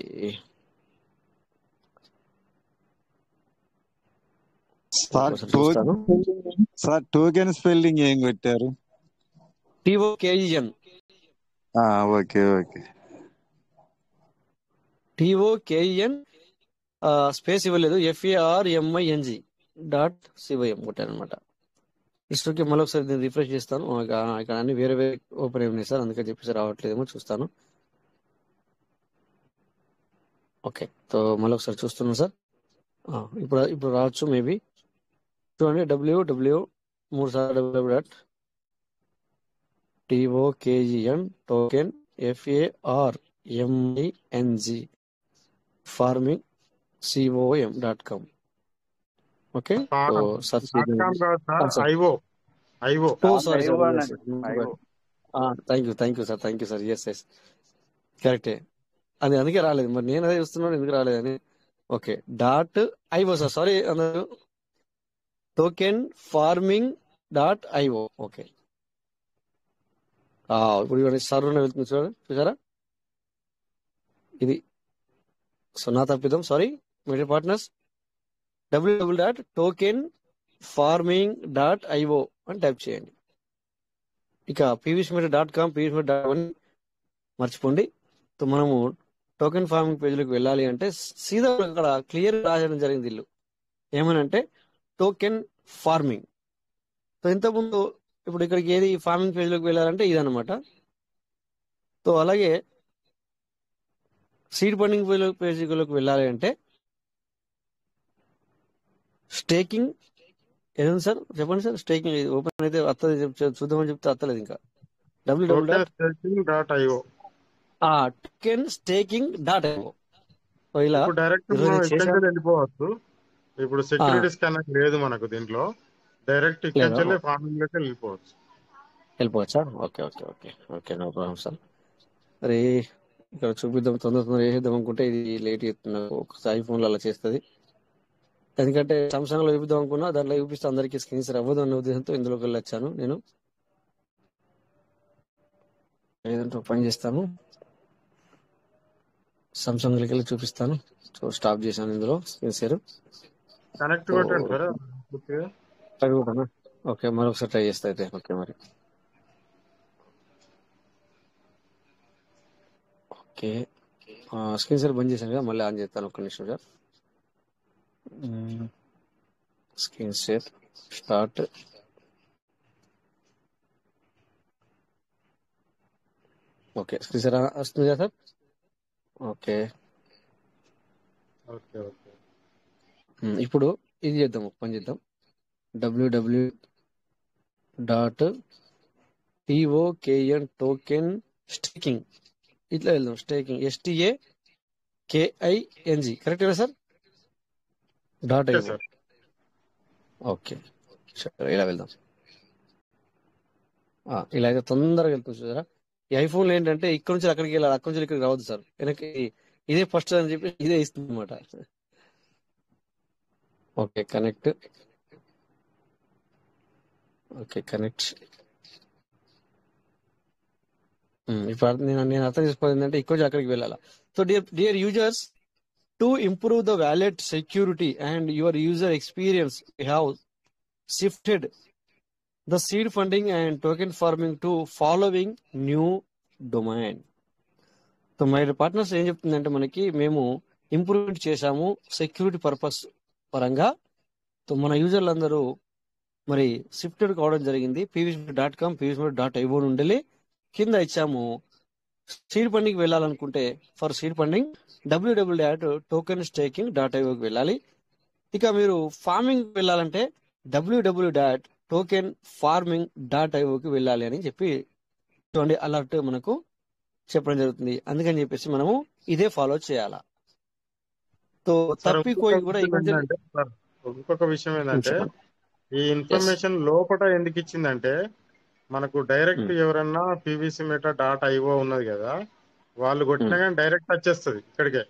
సార్ ఒకసారి చూస్తాను టోకెన్ సార్ టోకెన్ స్పెల్లింగ్ ఏం కొట్టారు టిఓకేజిఎన్ ఆ, ఓకే ఓకే టిఓకేఎన్ స్పేస్ ఇవ్వలేదు ఎఫ్ఏఆర్ ఎంఐఎన్జి డాట్ సివైఎం కొట్టానమాట నెక్స్ట్ ఓకే మళ్ళీ ఒకసారి నేను రిఫ్రెష్ చేస్తాను ఆ, ఇక ఇక్కడ అన్ని వేరే వేరే ఓపెన్ అయి ఉన్నాయి సార్ అందుకని చెప్పేసి రావట్లేదేమో చూస్తాను ఓకే సో మళ్ళీ ఒకసారి చూస్తున్నాను సార్ ఆ, ఇప్పుడు ఇప్పుడు రావచ్చు మేబీ చూడండి డబ్ల్యూ డబ్ల్యూ మూడు సార్లు W dot TOKGN token FAR MING farming COM dot com okay so search dot com కాదు sir sir IO IO oh sorry IO sir అనండి IO thank you thank you sir thank you sir yes yes కరెక్టే అది అందుకే రాలేదు మరి నేను అదే చూస్తున్నాను ఎందుకు రాలేదని okay dot IO sir sorry అన్నారు token farming dot IO okay ఇప్పుడు ఇవన్నీ సర్వర్ వెళ్తుంది చూడండి చూసారా ఇది సో నా తప్పిద్దాం sorry media partners WW dot token farming dot IO అని టైప్ చేయండి ఇక PVS media dot com PVS media dot com మర్చిపోండి సో మనము టోకెన్ ఫార్మింగ్ పేజ్లోకి వెళ్ళాలి అంటే సీదా అక్కడ క్లియర్ రాయడం జరిగింది ఇల్లు ఏమనంటే టోకెన్ ఫార్మింగ్ సో ఇంతకుముందు ఇప్పుడు ఇక్కడికి ఏది ఫార్మింగ్ పేజ్లోకి వెళ్ళాలంటే ఇదన్నమాట సో అలాగే సీడ్ ఫండింగ్ పేజ్లోకి వెళ్ళాలి అంటే స్టేకింగ్ ఏముంది సార్ చెప్పండి సార్ స్టేకింగ్ ఓపెన్ అయితే వస్తుంది చెప్- చూద్దామని చెప్తే వస్తలేదు ఇంకా WW token dot staking dot IO token staking dot ఇలా ఇప్పుడు డైరెక్ట్ ఈరోజు మనం నేను ఇక్కడి చేశాను నుంచి వెళ్ళిపోవచ్చు ఇప్పుడు ఆ, సెక్యూరిటీ స్కానర్ లేదు మనకు దీంట్లో డైరెక్ట్ ఇక్కడి లేదా నుంచి ఫార్మింగ్ లోకి వెళ్ళిపోవచ్చు వెళ్ళిపోవచ్చా okay okay okay okay no problem sir మరి ఇక్కడ చూపిద్దాం తొందర తొందర వేసేద్దాం అనుకుంటే ఇది లేట్ అవుతుంది ఒకసారి ఐఫోన్లో అలా చేస్తుంది ఎందుకంటే సామ్సంగ్ లో చూపిద్దాం అనుకున్నా దాంట్లో చూపిస్తే అందరికీ స్క్రీన్ షేర్ అవ్వదు అన్న ఉద్దేశంతో ఇందులోకి వెళ్ళొచ్చాను నేను ఏదంటే ఓపెన్ చేస్తాను సామ్సంగ్ లోకి వెళ్ళి చూపిస్తాను సో స్టాప్ చేశాను ఇందులో స్క్రీన్ షేర్ కనెక్ట్ సో కొట్టండి సార్ పూర్తిగా అడుగుతాను ఓకే మరొకసారి ట్రై చేస్తా అయితే ఓకే మరి ఓకే స్క్రీన్ షేర్ బంద్ చేశాను కదా మళ్ళీ ఆన్ చేస్తాను ఒక్క నిమిషం sir screen share start okay screen share వస్తుంది కదా sir okay okay okay um, ఇప్పుడు ఇది చేద్దాం ఒక పని చేద్దాం WW dot TOKN token staking ఇట్లా వెళ్దాం స్టేకింగ్ ఎస్టిఏ కేఐఎన్జి కరెక్టేనా sir dot okay IO sir okay సరే ఇలా వెళ్దాం ఆ, ఇలా అయితే తొందరగా వెళ్తుంది చూసారా ఈ ఐఫోన్లో ఏంటంటే ఇక్కడ నుంచి అక్కడికి వెళ్ళాలి అక్కడి నుంచి ఇక్కడికి రావద్దు సార్ వెనక్కి ఇదే ఫస్ట్ అని చెప్పి ఇదే ఇస్తుంది అనమాట ఓకే కనెక్ట్ ఓకే కనెక్ట్ ఇప్పుడు అర్థం- నేను నేను అర్థం చేసుకోవాలి ఏంటంటే ఇక్కడ నుంచి అక్కడికి వెళ్ళాలా so dear dear users to improve the wallet security and your user experience have shifted the seed funding and token farming to following new domain. So my partners ఏం చెప్తుందంటే మనకి మేము ఇంప్రూవ్మెంట్ చేశాము సెక్యూరిటీ పర్పస్ పరంగా so మన యూజర్లందరూ మరి shifted కావడం జరిగింది PVC dot com PVC dot IO నుండి కింద ఇచ్చాము సీడ్ ఫండింగ్ వెళ్ళాలనుకుంటే for seed funding WW dot token staking dot ఐఓకి వెళ్ళాలి ఇక మీరు ఫార్మింగ్ వెళ్ళాలంటే WW dot token farming dot ఐఓకి వెళ్ళాలి అని చెప్పి చూడండి అలర్ట్ మనకు చెప్పడం జరుగుతుంది అందుకని చెప్పేసి మనము ఇదే ఫాలో చేయాలా సో సార్ తప్పిపోయి ఇంకొక కూడా విషయం ఇక్కడ నుంచి ఏంటంటే సార్ ఇంకొక విషయం ఏంటంటే చెప్పండి ఈ ఎస్ ఇన్ఫర్మేషన్ లోపల ఎందుకు ఇచ్చిందంటే మనకు డైరెక్ట్ ఎవరన్నా పీవీసీ మెటా డాట్ ఐఓ ఉన్నది కదా వాళ్ళు కొట్టినా కానీ డైరెక్ట్ వచ్చేస్తుంది ఇక్కడికే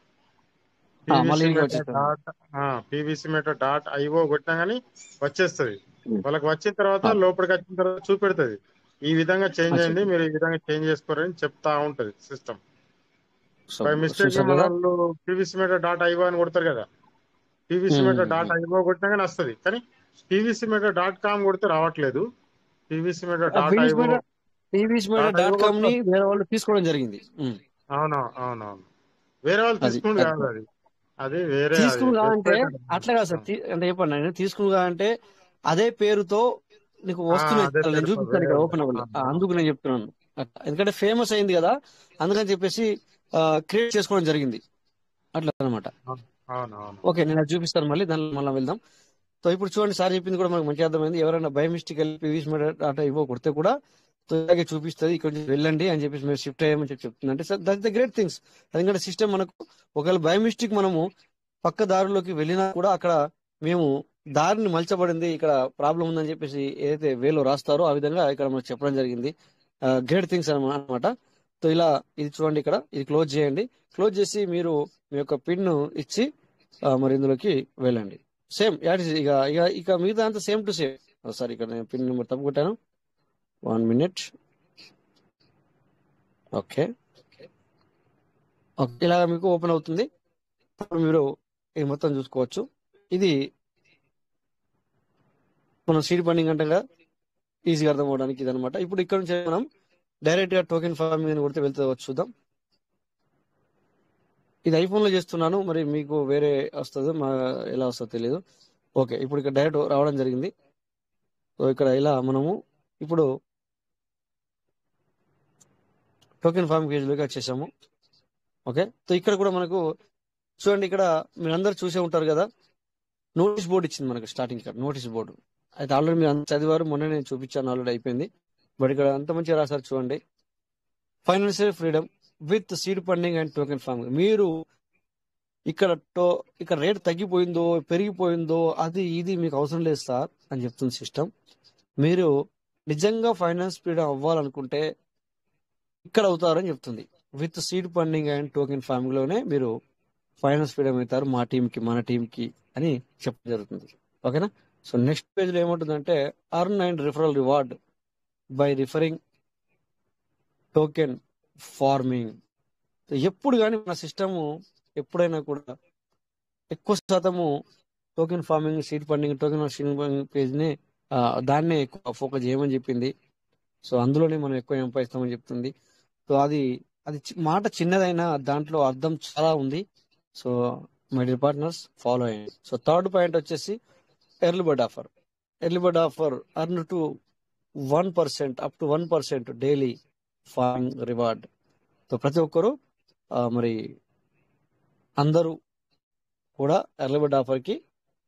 మళ్ళీ పీవీసీ ఇంటికి మెటా వచ్చేస్తాను dot PVC meta dot IO కొట్టినా కానీ వచ్చేస్తుంది వాళ్ళకి వచ్చిన తర్వాత ఆ, లోపలికి వచ్చిన తర్వాత చూపెడుతుంది ఈ విధంగా చేంజ్ అయ్యింది వచ్చింది మీరు ఈ విధంగా చేంజ్ చేసుకోరని చెప్తా ఉంటది సిస్టమ్ సో బై మిస్టేక్ చూసారు మన కదా వాళ్ళు పీవీసీ మెటా డాట్ ఐఓ అని కొడతారు కదా PVC um, meta um, dot um. IO కొట్టినా కానీ వస్తుంది కానీ పీవీసీ మెటా డాట్ కామ్ కొడితే రావట్లేదు పీవీసీ మెటా ఆ dot PVS IO media PVS media dot IO dot com ని కొడితే వేరే వాళ్ళు తీసుకోవడం జరిగింది ఉమ్, అవును అవునవును వేరే వాళ్ళు అది తీసుకుంది అది కాదు అది అది వేరే అది తీసుకుగా అంటే వెబ్సైట్ అట్లా కాదు సార్ తీ- అంటే చెప్పండి నేను తీసుకుగా అంటే అదే పేరుతో నీకు ఆ, వస్తున్నాయి అదే ఇక్కడ నేను పేరు చూపిస్తాను వేరే ఇక్కడ ఉంది ఓపెన్ అవ్వాలి అవును, అందుకు నేను చెప్తున్నాను అట్లా ఎందుకంటే ఫేమస్ అయింది కదా అందుకని చెప్పేసి క్రియేట్ చేసుకోవడం జరిగింది అట్లా అనమాట అవును అవును అవును ఓకే నేను అది చూపిస్తాను మళ్ళీ దానిలో మళ్ళీ వెళ్దాం సో ఇప్పుడు చూడండి సార్ చెప్పింది కూడా మనకు మంచి అర్థమైంది ఎవరైనా బై మిస్టేక్ వెళ్ళి పీవీస్ డాటా ఇవ్వ కొడితే కూడా సో ఇలాగే చూపిస్తుంది ఇక్కడ నుంచి వెళ్ళండి అని చెప్పేసి మీరు షిఫ్ట్ అయ్యామని చెప్పి చెప్తుంది అంటే sir that the great things ఎందుకంటే సిస్టమ్ మనకు ఒకవేళ బై మిస్టేక్ మనము పక్క దారిలోకి వెళ్ళినా కూడా అక్కడ మేము దారిని మలచబడింది ఇక్కడ ప్రాబ్లం ఉందని చెప్పేసి ఏదైతే వేలో రాస్తారో ఆ విధంగా ఇక్కడ మనకు చెప్పడం జరిగింది గ్రేట్ థింగ్స్ అనమాట సో ఇలా ఇది చూడండి ఇక్కడ ఇది క్లోజ్ చేయండి క్లోజ్ చేసి మీరు మీ యొక్క పిన్ ఇచ్చి ఆ, మరి ఇందులోకి వెళ్ళండి సేమ్ యాడ్ ఇక ఇక ఇక మిగతా అంతా సేమ్ టు సేమ్ సారీ ఇక్కడ నేను పిన్ నెంబర్ తప్పు కొట్టాను వన్ మినిట్ ఓకే ఓకే ఇలా మీకు ఓపెన్ అవుతుంది అప్పుడు మీరు ఇది మొత్తం చూసుకోవచ్చు ఇది మనం సీడ్ ఫండింగ్ అంటే కదా ఈజీగా అర్థం అవడానికి ఇది అనమాట ఇప్పుడు ఇక్కడ నుంచి మనం డైరెక్ట్ గా టోకెన్ ఫార్మింగ్ అని కొడితే వెళ్తే చూద్దాం ఇది ఐఫోన్ లో చేస్తున్నాను మరి మీకు వేరే వస్తుందో మా ఎలా వస్తుందో తెలియదు ఓకే ఇప్పుడు ఇక్కడ డైరెక్ట్ రావడం జరిగింది సో ఇక్కడ ఇలా మనము ఇప్పుడు టోకెన్ ఫార్మ్ పేజ్లోకి వచ్చేసాము ఓకే సో ఇక్కడ కూడా మనకు చూడండి ఇక్కడ మీరందరూ చూసే ఉంటారు కదా నోటీస్ బోర్డు ఇచ్చింది మనకు స్టార్టింగ్ ఇక్కడ నోటీస్ బోర్డు అయితే ఆల్రెడీ మీరు అంత చదివారు మొన్న నేను చూపించాను ఆల్రెడీ అయిపోయింది బట్ ఇక్కడ అంత మంచిగా రాశారు చూడండి financial freedom with seed funding and token farming మీరు ఇక్కడ టో ఇక్కడ రేట్ తగ్గిపోయిందో పెరిగిపోయిందో అది ఇది మీకు అవసరం లేదు సార్ అని చెప్తుంది సిస్టమ్ మీరు నిజంగా ఫైనాన్స్ ఫ్రీడమ్ అవ్వాలనుకుంటే ఇక్కడ అవుతారని చెప్తుంది with seed funding and token farming లోనే మీరు ఫైనాన్స్ ఫ్రీడమ్ అవుతారు మా టీంకి మన టీంకి అని చెప్పడం జరుగుతుంది ఓకేనా సో నెక్స్ట్ పేజ్ లో ఏముంటుందంటే earn and referral reward by referring token farming ఎప్పుడు కానీ మన సిస్టమ్ ఎప్పుడైనా కూడా ఎక్కువ శాతము token farming seed funding token funding page ని ఆ, దాన్నే ఎక్కువ ఫోకస్ చేయమని చెప్పింది సో అందులోనే మనం ఎక్కువ సంపాదిస్తామని చెప్తుంది సో అది అది చి- మాట చిన్నదైనా దాంట్లో అర్థం చాలా ఉంది so my dear partners follow అయ్యండి సో థర్డ్ పాయింట్ వచ్చేసి early bird offer early bird offer earn to one percent up to one percent daily farming reward so ప్రతి ఒక్కరు ఆ, మరి అందరూ కూడా ఎర్లీ బర్డ్ ఆఫర్కి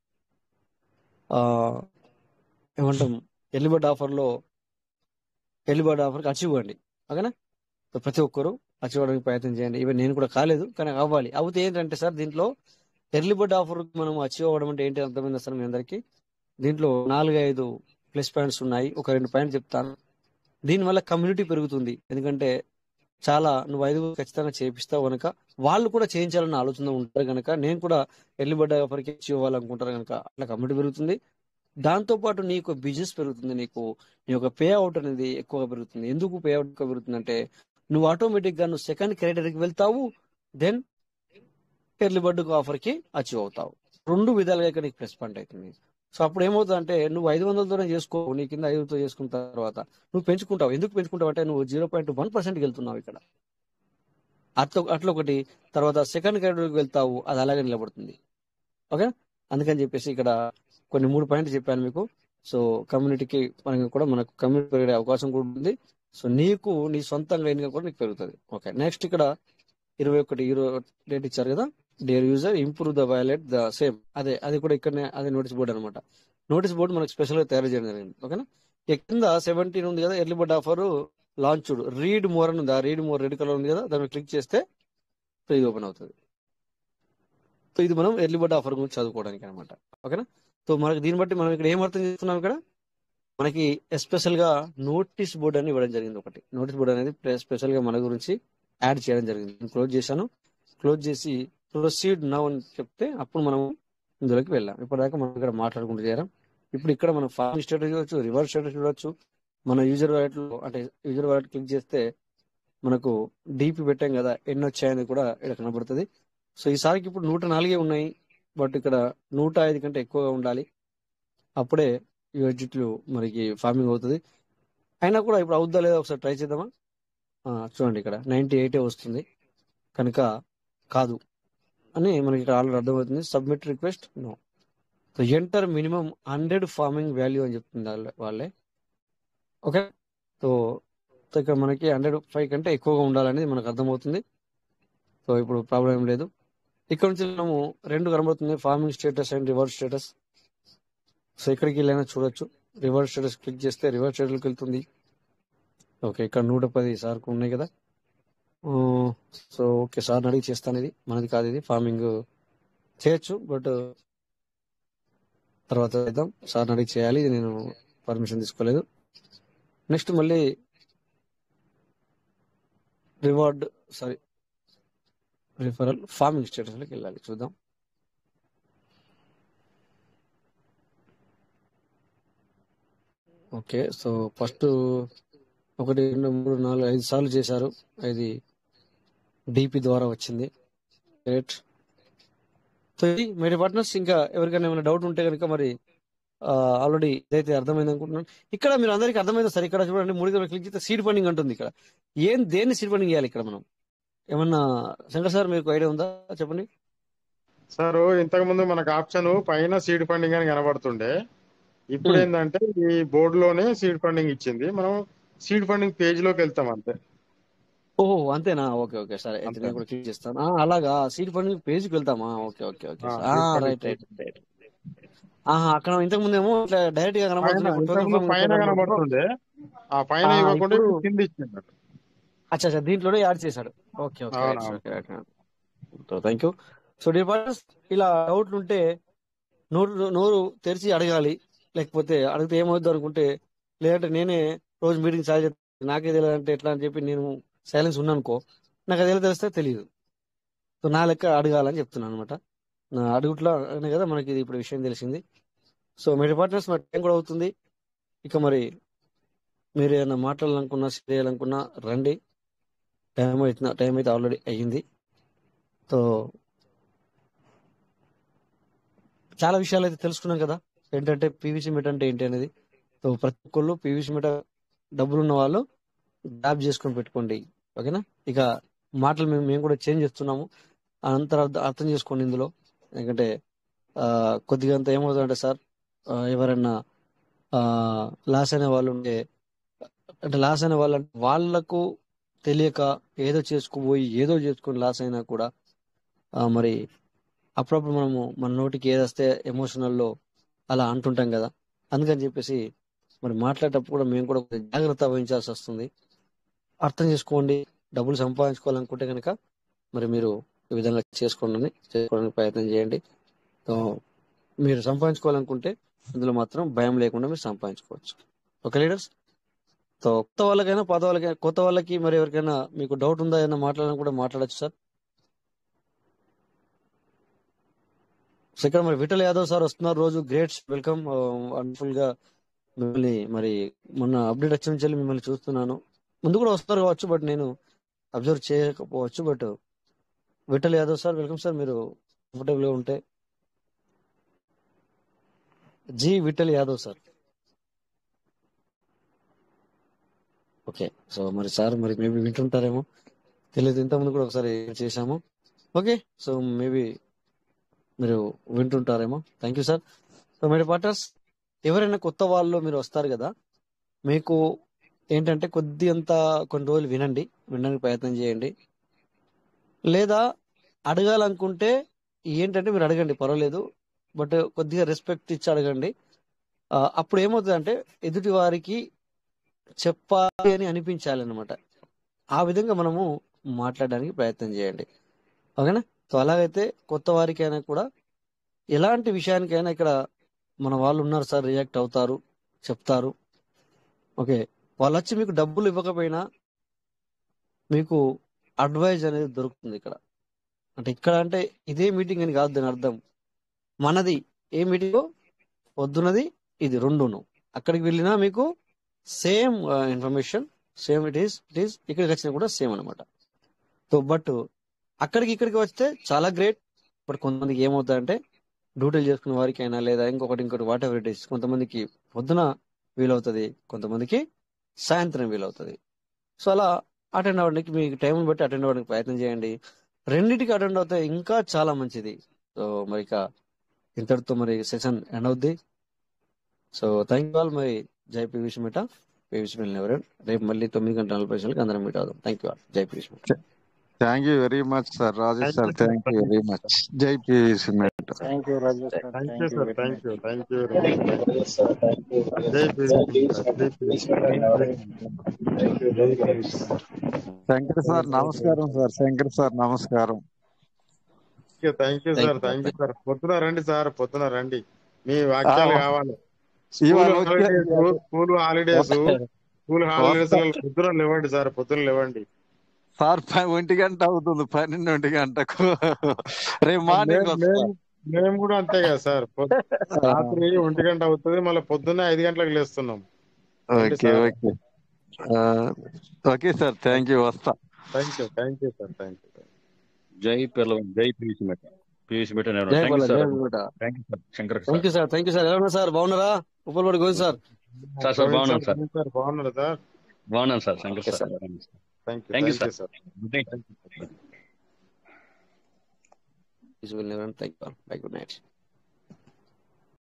ఆ, ఏమంటాం ఎర్లీ బర్డ్ ఆఫర్లో ఎర్లీ బర్డ్ ఆఫర్కి అచీవ్ అవ్వండి ఓకేనా సో ప్రతి ఒక్కరు అచీవ్ అవ్వడానికి ప్రయత్నం చేయండి ఈవెన్ నేను కూడా కాలేదు కానీ అవ్వాలి అవుతే ఏంటంటే సార్ దీంట్లో ఎర్లీ బర్డ్ ఆఫర్ మనం అచీవ్ అవ్వడం అంటే ఏంటి అర్థమైంది సార్ మీ అందరికీ దీంట్లో నాలుగు ఐదు ప్లస్ పాయింట్స్ ఉన్నాయి ఒక రెండు పాయింట్ చెప్తాను దీనివల్ల కమ్యూనిటీ పెరుగుతుంది ఎందుకంటే చాలా నువ్వు ఐదు ఖచ్చితంగా చేపిస్తావు కనుక వాళ్ళు కూడా చేయించాలన్న ఆలోచన ఉంటారు కనుక నేను కూడా ఎర్లీ బర్డ్ ఆఫర్కి అచీవ్ అవ్వాలనుకుంటారు కనుక అట్లా కమ్యూనిటీ పెరుగుతుంది దాంతో పాటు నీకు బిజినెస్ పెరుగుతుంది నీకు నీ యొక్క పే అవుట్ అనేది ఎక్కువగా పెరుగుతుంది ఎందుకు పే అవుట్ ఎక్కువ పెరుగుతుంది అంటే నువ్వు ఆటోమేటిక్ గా నువ్వు సెకండ్ కి వెళ్తావు దెన్ ఎర్లీ బర్డ్ ఆఫర్ కి అచీవ్ అవుతావు రెండు విధాలుగా ఇక్కడ నీకు ప్లస్ పాయింట్ అవుతుంది సో అప్పుడు ఏమవుతుంది అంటే నువ్వు ఐదు వందలతోనే చేసుకో నీ కింద ఐదుతో చేసుకున్న తర్వాత నువ్వు పెంచుకుంటావు ఎందుకు పెంచుకుంటావు అంటే నువ్వు జీరో పాయింట్ వన్ పర్సెంట్కి వెళ్తున్నావు ఇక్కడ అట్లా అట్లా ఒకటి తర్వాత సెకండ్ కేటగిరీకి వెళ్తావు అది అలాగే నిలబడుతుంది ఓకే అందుకని చెప్పేసి ఇక్కడ కొన్ని మూడు పాయింట్లు చెప్పాను మీకు సో కమ్యూనిటీకి పరంగా కూడా మనకు కమ్యూనిటీ పెరిగే అవకాశం కూడా ఉంది సో నీకు నీ సొంతంగా ఇన్కమ్ కూడా నీకు పెరుగుతుంది ఓకే నెక్స్ట్ ఇక్కడ ఇరవై ఒకటి ఈరో డేట్ ఇచ్చారు కదా dear user improve the violet the same అదే అది కూడా ఇక్కడనే అదే నోటీస్ బోర్డు అనమాట నోటీస్ బోర్డు మనకు స్పెషల్ గా తయారు చేయడం జరిగింది ఓకేనా ఇక కింద సెవెంటీన్ ఉంది కదా early bird offer launch read more అని ఉంది ఆ రీడ్ మోర్ రెడ్ కలర్ ఉంది కదా దాన్ని క్లిక్ చేస్తే సో ఇది ఓపెన్ అవుతుంది సో ఇది మనం ఎర్లీ బర్డ్ ఆఫర్ గురించి చదువుకోవడానికి అనమాట ఓకేనా సో మనకి దీన్ని బట్టి మనం ఇక్కడ ఏం అర్థం చేస్తున్నాం ఇక్కడ మనకి ఎస్పెషల్ గా నోటీస్ బోర్డ్ అని ఇవ్వడం జరిగింది ఒకటి నోటీస్ బోర్డ్ అనేది స్పెషల్ గా మన గురించి యాడ్ చేయడం జరిగింది నేను క్లోజ్ చేశాను క్లోజ్ చేసి ప్రొసీడ్ నవ్ అని చెప్తే అప్పుడు మనం ఇందులోకి వెళ్ళాం ఇప్పటిదాకా మనం ఇక్కడ మాట్లాడుకుంటూ చేరాం ఇప్పుడు ఇక్కడ మనం ఫార్మ్ స్టేటస్ చూడొచ్చు రివర్స్ స్టేటస్ చూడొచ్చు మన యూజర్ వాలెట్ లో అంటే యూజర్ వాలెట్ క్లిక్ చేస్తే మనకు డిపి పెట్టాం కదా ఎన్ని వచ్చాయని కూడా ఇక్కడ కనబడుతుంది సో ఈసారికి ఇప్పుడు నూట నాలుగే ఉన్నాయి బట్ ఇక్కడ నూట ఐదు కంటే ఎక్కువగా ఉండాలి అప్పుడే ఈ బడ్జెట్లు మనకి ఫార్మింగ్ అవుతుంది అయినా కూడా ఇప్పుడు అవుద్దా లేదా ఒకసారి ట్రై చేద్దామా ఆ, చూడండి ఇక్కడ నైన్టీ ఎయిటే వస్తుంది కనుక కాదు అని మనకి ఇక్కడ ఆల్రెడీ అర్థమవుతుంది submit request no so enter minimum hundred farming value అని చెప్తుంది వాళ్ళే- వాళ్ళే ఓకే సో సో ఇక్కడ మనకి హండ్రెడ్ ఫైవ్ కంటే ఎక్కువగా ఉండాలనేది మనకు అర్థమవుతుంది సో ఇప్పుడు ప్రాబ్లం ఏం లేదు ఇక్కడ నుంచి మనము రెండు కనబడుతుంది farming status and reverse status so ఇక్కడికి వెళ్ళైనా చూడొచ్చు రివర్స్ స్టేటస్ క్లిక్ చేస్తే రివర్స్ స్టేటస్కి వెళ్తుంది ఓకే ఇక్కడ నూట పది సార్కు ఉన్నాయి కదా ఆ, సో ఓకే సార్ అడిగి చేస్తాను ఇది మనది కాదు ఇది ఫార్మింగ్ చేయొచ్చు బట్ తర్వాత చేద్దాం సార్ అడిగి చేయాలి ఇది నేను పర్మిషన్ తీసుకోలేదు నెక్స్ట్ మళ్ళీ రివార్డ్ సారీ రిఫరల్ ఫార్మింగ్ స్టేటస్లోకి వెళ్ళాలి చూద్దాం ఓకే సో ఫస్ట్ ఒకటి రెండు మూడు నాలుగు ఐదు సార్లు చేశారు ఇది డిపి ద్వారా వచ్చింది గ్రేట్ సో ఇది మరి పార్ట్నర్స్ ఇంకా ఎవరికైనా ఏమైనా డౌట్ ఉంటే కనుక మరి ఆల్రెడీ ఇదైతే అర్థమైంది అనుకుంటున్నాను ఇక్కడ మీరు అందరికీ అర్థమైంది సార్ ఇక్కడ చూడండి మూడు దగ్గర క్లిక్ చేస్తే సీడ్ ఫండింగ్ అంటుంది ఇక్కడ ఏం దేన్ని సీడ్ ఫండింగ్ చేయాలి ఇక్కడ మనం ఏమన్నా శంకర్ సార్ మీకు ఐడియా ఉందా చెప్పండి సార్ ఇంతకు ముందు మనకు ఆప్షన్ పైన సీడ్ ఫండింగ్ అని కనబడుతుండే ఇప్పుడు Hmm. ఏంటంటే ఈ బోర్డు లోనే సీడ్ ఫండింగ్ ఇచ్చింది మనం సీడ్ ఫండింగ్ పేజ్ లోకి వెళ్తాం అంతే ఓహో అంతేనా ఓకే ఓకే సరే అయితే అంతే. నేను కూడా క్లిక్ చేస్తాను ఆ, అలాగా సీడ్ ఫండింగ్ పేజ్కి వెళ్తామా ఓకే ఓకే ఓకే ఆ, ఆ seed funding right right page. Right ఆహా అక్కడ ఇంతకు ముందేమో ఇట్లా డైరెక్ట్ గా పైన కనబడుతుంది ఇప్పుడు టోకెన్ ఇంతకుముందు ఫామ్ పైన ఇట్లా కనబడుతుందో కనబడుతుండే ఆ పైన ఆ, ఇవ్వకుండా ఇప్పుడు ఇప్పుడు కింద ఇచ్చిండు అచ్చా అచ్చా దీంట్లోనే యాడ్ చేశాడు ఓకే ఓకే రైట్ అవునవును okay right thank you so dear partners ఇలా డౌట్లు ఉంటే నోరు నోరు తెరిచి అడగాలి లేకపోతే అడిగితే ఏమవుద్దు అనుకుంటే లేదంటే నేనే రోజు మీటింగ్ సార్ నాకే తెలియదంటే ఎట్లా అని చెప్పి నేను సైలెన్స్ ఉన్నానుకో నాకు అది ఎలా తెలిస్తే తెలియదు సో నా లెక్క అడగాలని చెప్తున్నాను అనమాట నా అడుగుట్లా అనే కదా మనకి ఇది ఇప్పుడు విషయం తెలిసింది సో మీ పార్ట్నర్స్ మరి టైం కూడా అవుతుంది ఇక మరి మీరు ఏమైనా మాట్లాడాలనుకున్నా షేర్ చేయాలనుకున్నా రండి టైం అయితే టైం అయితే ఆల్రెడీ అయ్యింది సో చాలా విషయాలు అయితే తెలుసుకున్నాం కదా ఏంటంటే పీవీసీ మీట్ అంటే ఏంటి అనేది సో ప్రతి ఒక్కళ్ళు పీవీసీ మీట డబ్బులు ఉన్న వాళ్ళు గ్రాప్ చేసుకొని పెట్టుకోండి ఓకేనా ఇక మాటలు మేము మేము కూడా చేంజ్ చేస్తున్నాము అంతా అర్థం చేసుకోండి ఇందులో ఎందుకంటే ఆ, కొద్దిగా అంత ఏమవుతుందంటే సార్ ఆ, ఎవరైనా లాస్ అయిన వాళ్ళు ఉంటే అంటే లాస్ అయిన వాళ్ళు అంటే వాళ్ళకు తెలియక ఏదో చేసుకుపోయి ఏదో చేసుకొని లాస్ అయినా కూడా ఆ, మరి అప్పుడప్పుడు మనము మన నోటికి ఏదొస్తే ఎమోషనల్లో అలా అంటుంటాం కదా అందుకని చెప్పేసి మరి మాట్లాడేటప్పుడు కూడా మేము కూడా కొంచెం జాగ్రత్త వహించాల్సి వస్తుంది అర్థం చేసుకోండి డబ్బులు సంపాదించుకోవాలనుకుంటే కనుక మరి మీరు ఈ విధంగా చేసుకోండి చేసుకోవడానికి ప్రయత్నం చేయండి సో మీరు సంపాదించుకోవాలనుకుంటే ఇందులో మాత్రం భయం లేకుండా మీరు సంపాదించుకోవచ్చు ఓకే లీడర్స్ సో కొత్త వాళ్ళకైనా పాత వాళ్ళకైనా కొత్త వాళ్ళకి మరి ఎవరికైనా మీకు డౌట్ ఉందా ఏదైనా మాట్లాడాలని కూడా మాట్లాడచ్చు సార్ సో ఇక్కడ మరి విఠల్ యాదవ్ సార్ వస్తున్నారు రోజు గ్రేట్ వెల్కమ్ వండర్ఫుల్ గా మిమ్మల్ని మరి మొన్న అప్డేట్ వచ్చిన నుంచి వెళ్ళి మిమ్మల్ని చూస్తున్నాను ముందు కూడా వస్తారు కావచ్చు బట్ నేను అబ్జర్వ్ చేయకపోవచ్చు but Vitthal Yadav sir welcome sir మీరు కంఫర్టబుల్ గా ఉంటే జి Vitthal Yadav sir okay so మరి సార్ మరి మేబీ వింటుంటారేమో తెలియదు ఇంతకుముందు కూడా ఒకసారి చేశాము ఓకే సో మేబీ మీరు వింటుంటారేమో థ్యాంక్ యూ సార్ సో మీరు పార్టర్స్ ఎవరైనా కొత్త వాళ్ళు మీరు వస్తారు కదా మీకు ఏంటంటే కొద్ది అంత కొన్ని రోజులు వినండి వినడానికి ప్రయత్నం చేయండి లేదా అడగాలనుకుంటే ఏంటంటే మీరు అడగండి పర్వాలేదు బట్ కొద్దిగా రెస్పెక్ట్ ఇచ్చి అడగండి ఆ, అప్పుడు ఏమవుతుందంటే ఎదుటి వారికి చెప్పాలి అని అనిపించాలి అనమాట ఆ విధంగా మనము మాట్లాడడానికి ప్రయత్నం చేయండి ఓకేనా సో అలాగైతే కొత్త వారికైనా కూడా ఎలాంటి విషయానికైనా ఇక్కడ మన వాళ్ళు ఉన్నారు సార్ రియాక్ట్ అవుతారు చెప్తారు ఓకే వాళ్ళు వచ్చి మీకు డబ్బులు ఇవ్వకపోయినా మీకు అడ్వైజ్ అనేది దొరుకుతుంది ఇక్కడ అంటే ఇక్కడ అంటే ఇదే మీటింగ్ అని కాదు దాని అర్థం మనది ఏ మీటింగ్ పొద్దునది ఇది రెండును అక్కడికి వెళ్ళినా మీకు same information same it is it is ఇక్కడికి వచ్చినా కూడా సేమ్ అనమాట సో బట్ అక్కడికి ఇక్కడికి వస్తే చాలా గ్రేట్ బట్ కొంతమందికి ఏమవుతుందంటే డ్యూటీలు చేసుకునే వారికైనా లేదా ఇంకొకటి ఇంకోటి వాట్ ఎవర్ ఇట్ ఈస్ కొంతమందికి పొద్దున వీలవుతుంది కొంతమందికి సాయంత్రం వీలవుతుంది సో అలా అటెండ్ అవ్వడానికి మీకు టైం బట్టి అటెండ్ అవ్వడానికి ప్రయత్నం చేయండి రెండింటికి అటెండ్ అవుతే ఇంకా చాలా మంచిది సో మరి ఇక ఇంతటితో మరి సెషన్ ఎండ్ అవుద్ది సో థ్యాంక్ యూ ఆల్ మరి జై పీవీసీ మీట పీవీసీ మీట్ ఎవరైనా రేపు మళ్ళీ తొమ్మిది గంటల నలభై నిమిషాలకి అందరం మీట్ అవుదాం థ్యాంక్ యూ ఆల్ జై PVC meet thank you very much sir Rajesh thank sir you thank you very much జై PVC mate thank you Rajesh sir thank thank you you sir very thank much you thank you జై PVC జై PVC జై PVC Shankar sir నమస్కారం sir Shankar sir నమస్కారం thank you thank sir you thank you sir పొద్దున రండి sir పొద్దున రండి మీ వాక్యాలు కావాలి ఇవాళ స్కూల్ వచ్చే holidays school holidays school holidays పొద్దున లేవండి సార్ పొద్దున లేవండి సార్ ప- ఒంటి గంట అవుతుంది పన్నెండు ఒంటి గంటకు రేపు మేము మార్నింగ్ వస్తా మేము మేము కూడా అంతే కదా సార్ పొద్- రాత్రి ఒంటి గంట అవుతుంది మళ్ళీ పొద్దున్న ఐదు గంటలకు లేస్తున్నాం రండి okay sir okay okay sir thank you వస్తా thank you thank you sir thank you జై పిల్లలు జై పీవీసీ మెట పీవీసీ మెట జై థ్యాంక్ యూ బల్ల సార్ జై బల్ల thank you sir Shankar thank you sir sir thank you sir ఎలా ఉన్నారు సార్ బాగున్నారా Uppalapadi Govind sir sir sir Govind బాగున్నాను సార్ సార్ గోవింద్ సార్ బాగున్నారు సార్ బాగున్నాను sir Shankar okay sir sir thank you thank you thank you sir sir good night thank you thank you bye good night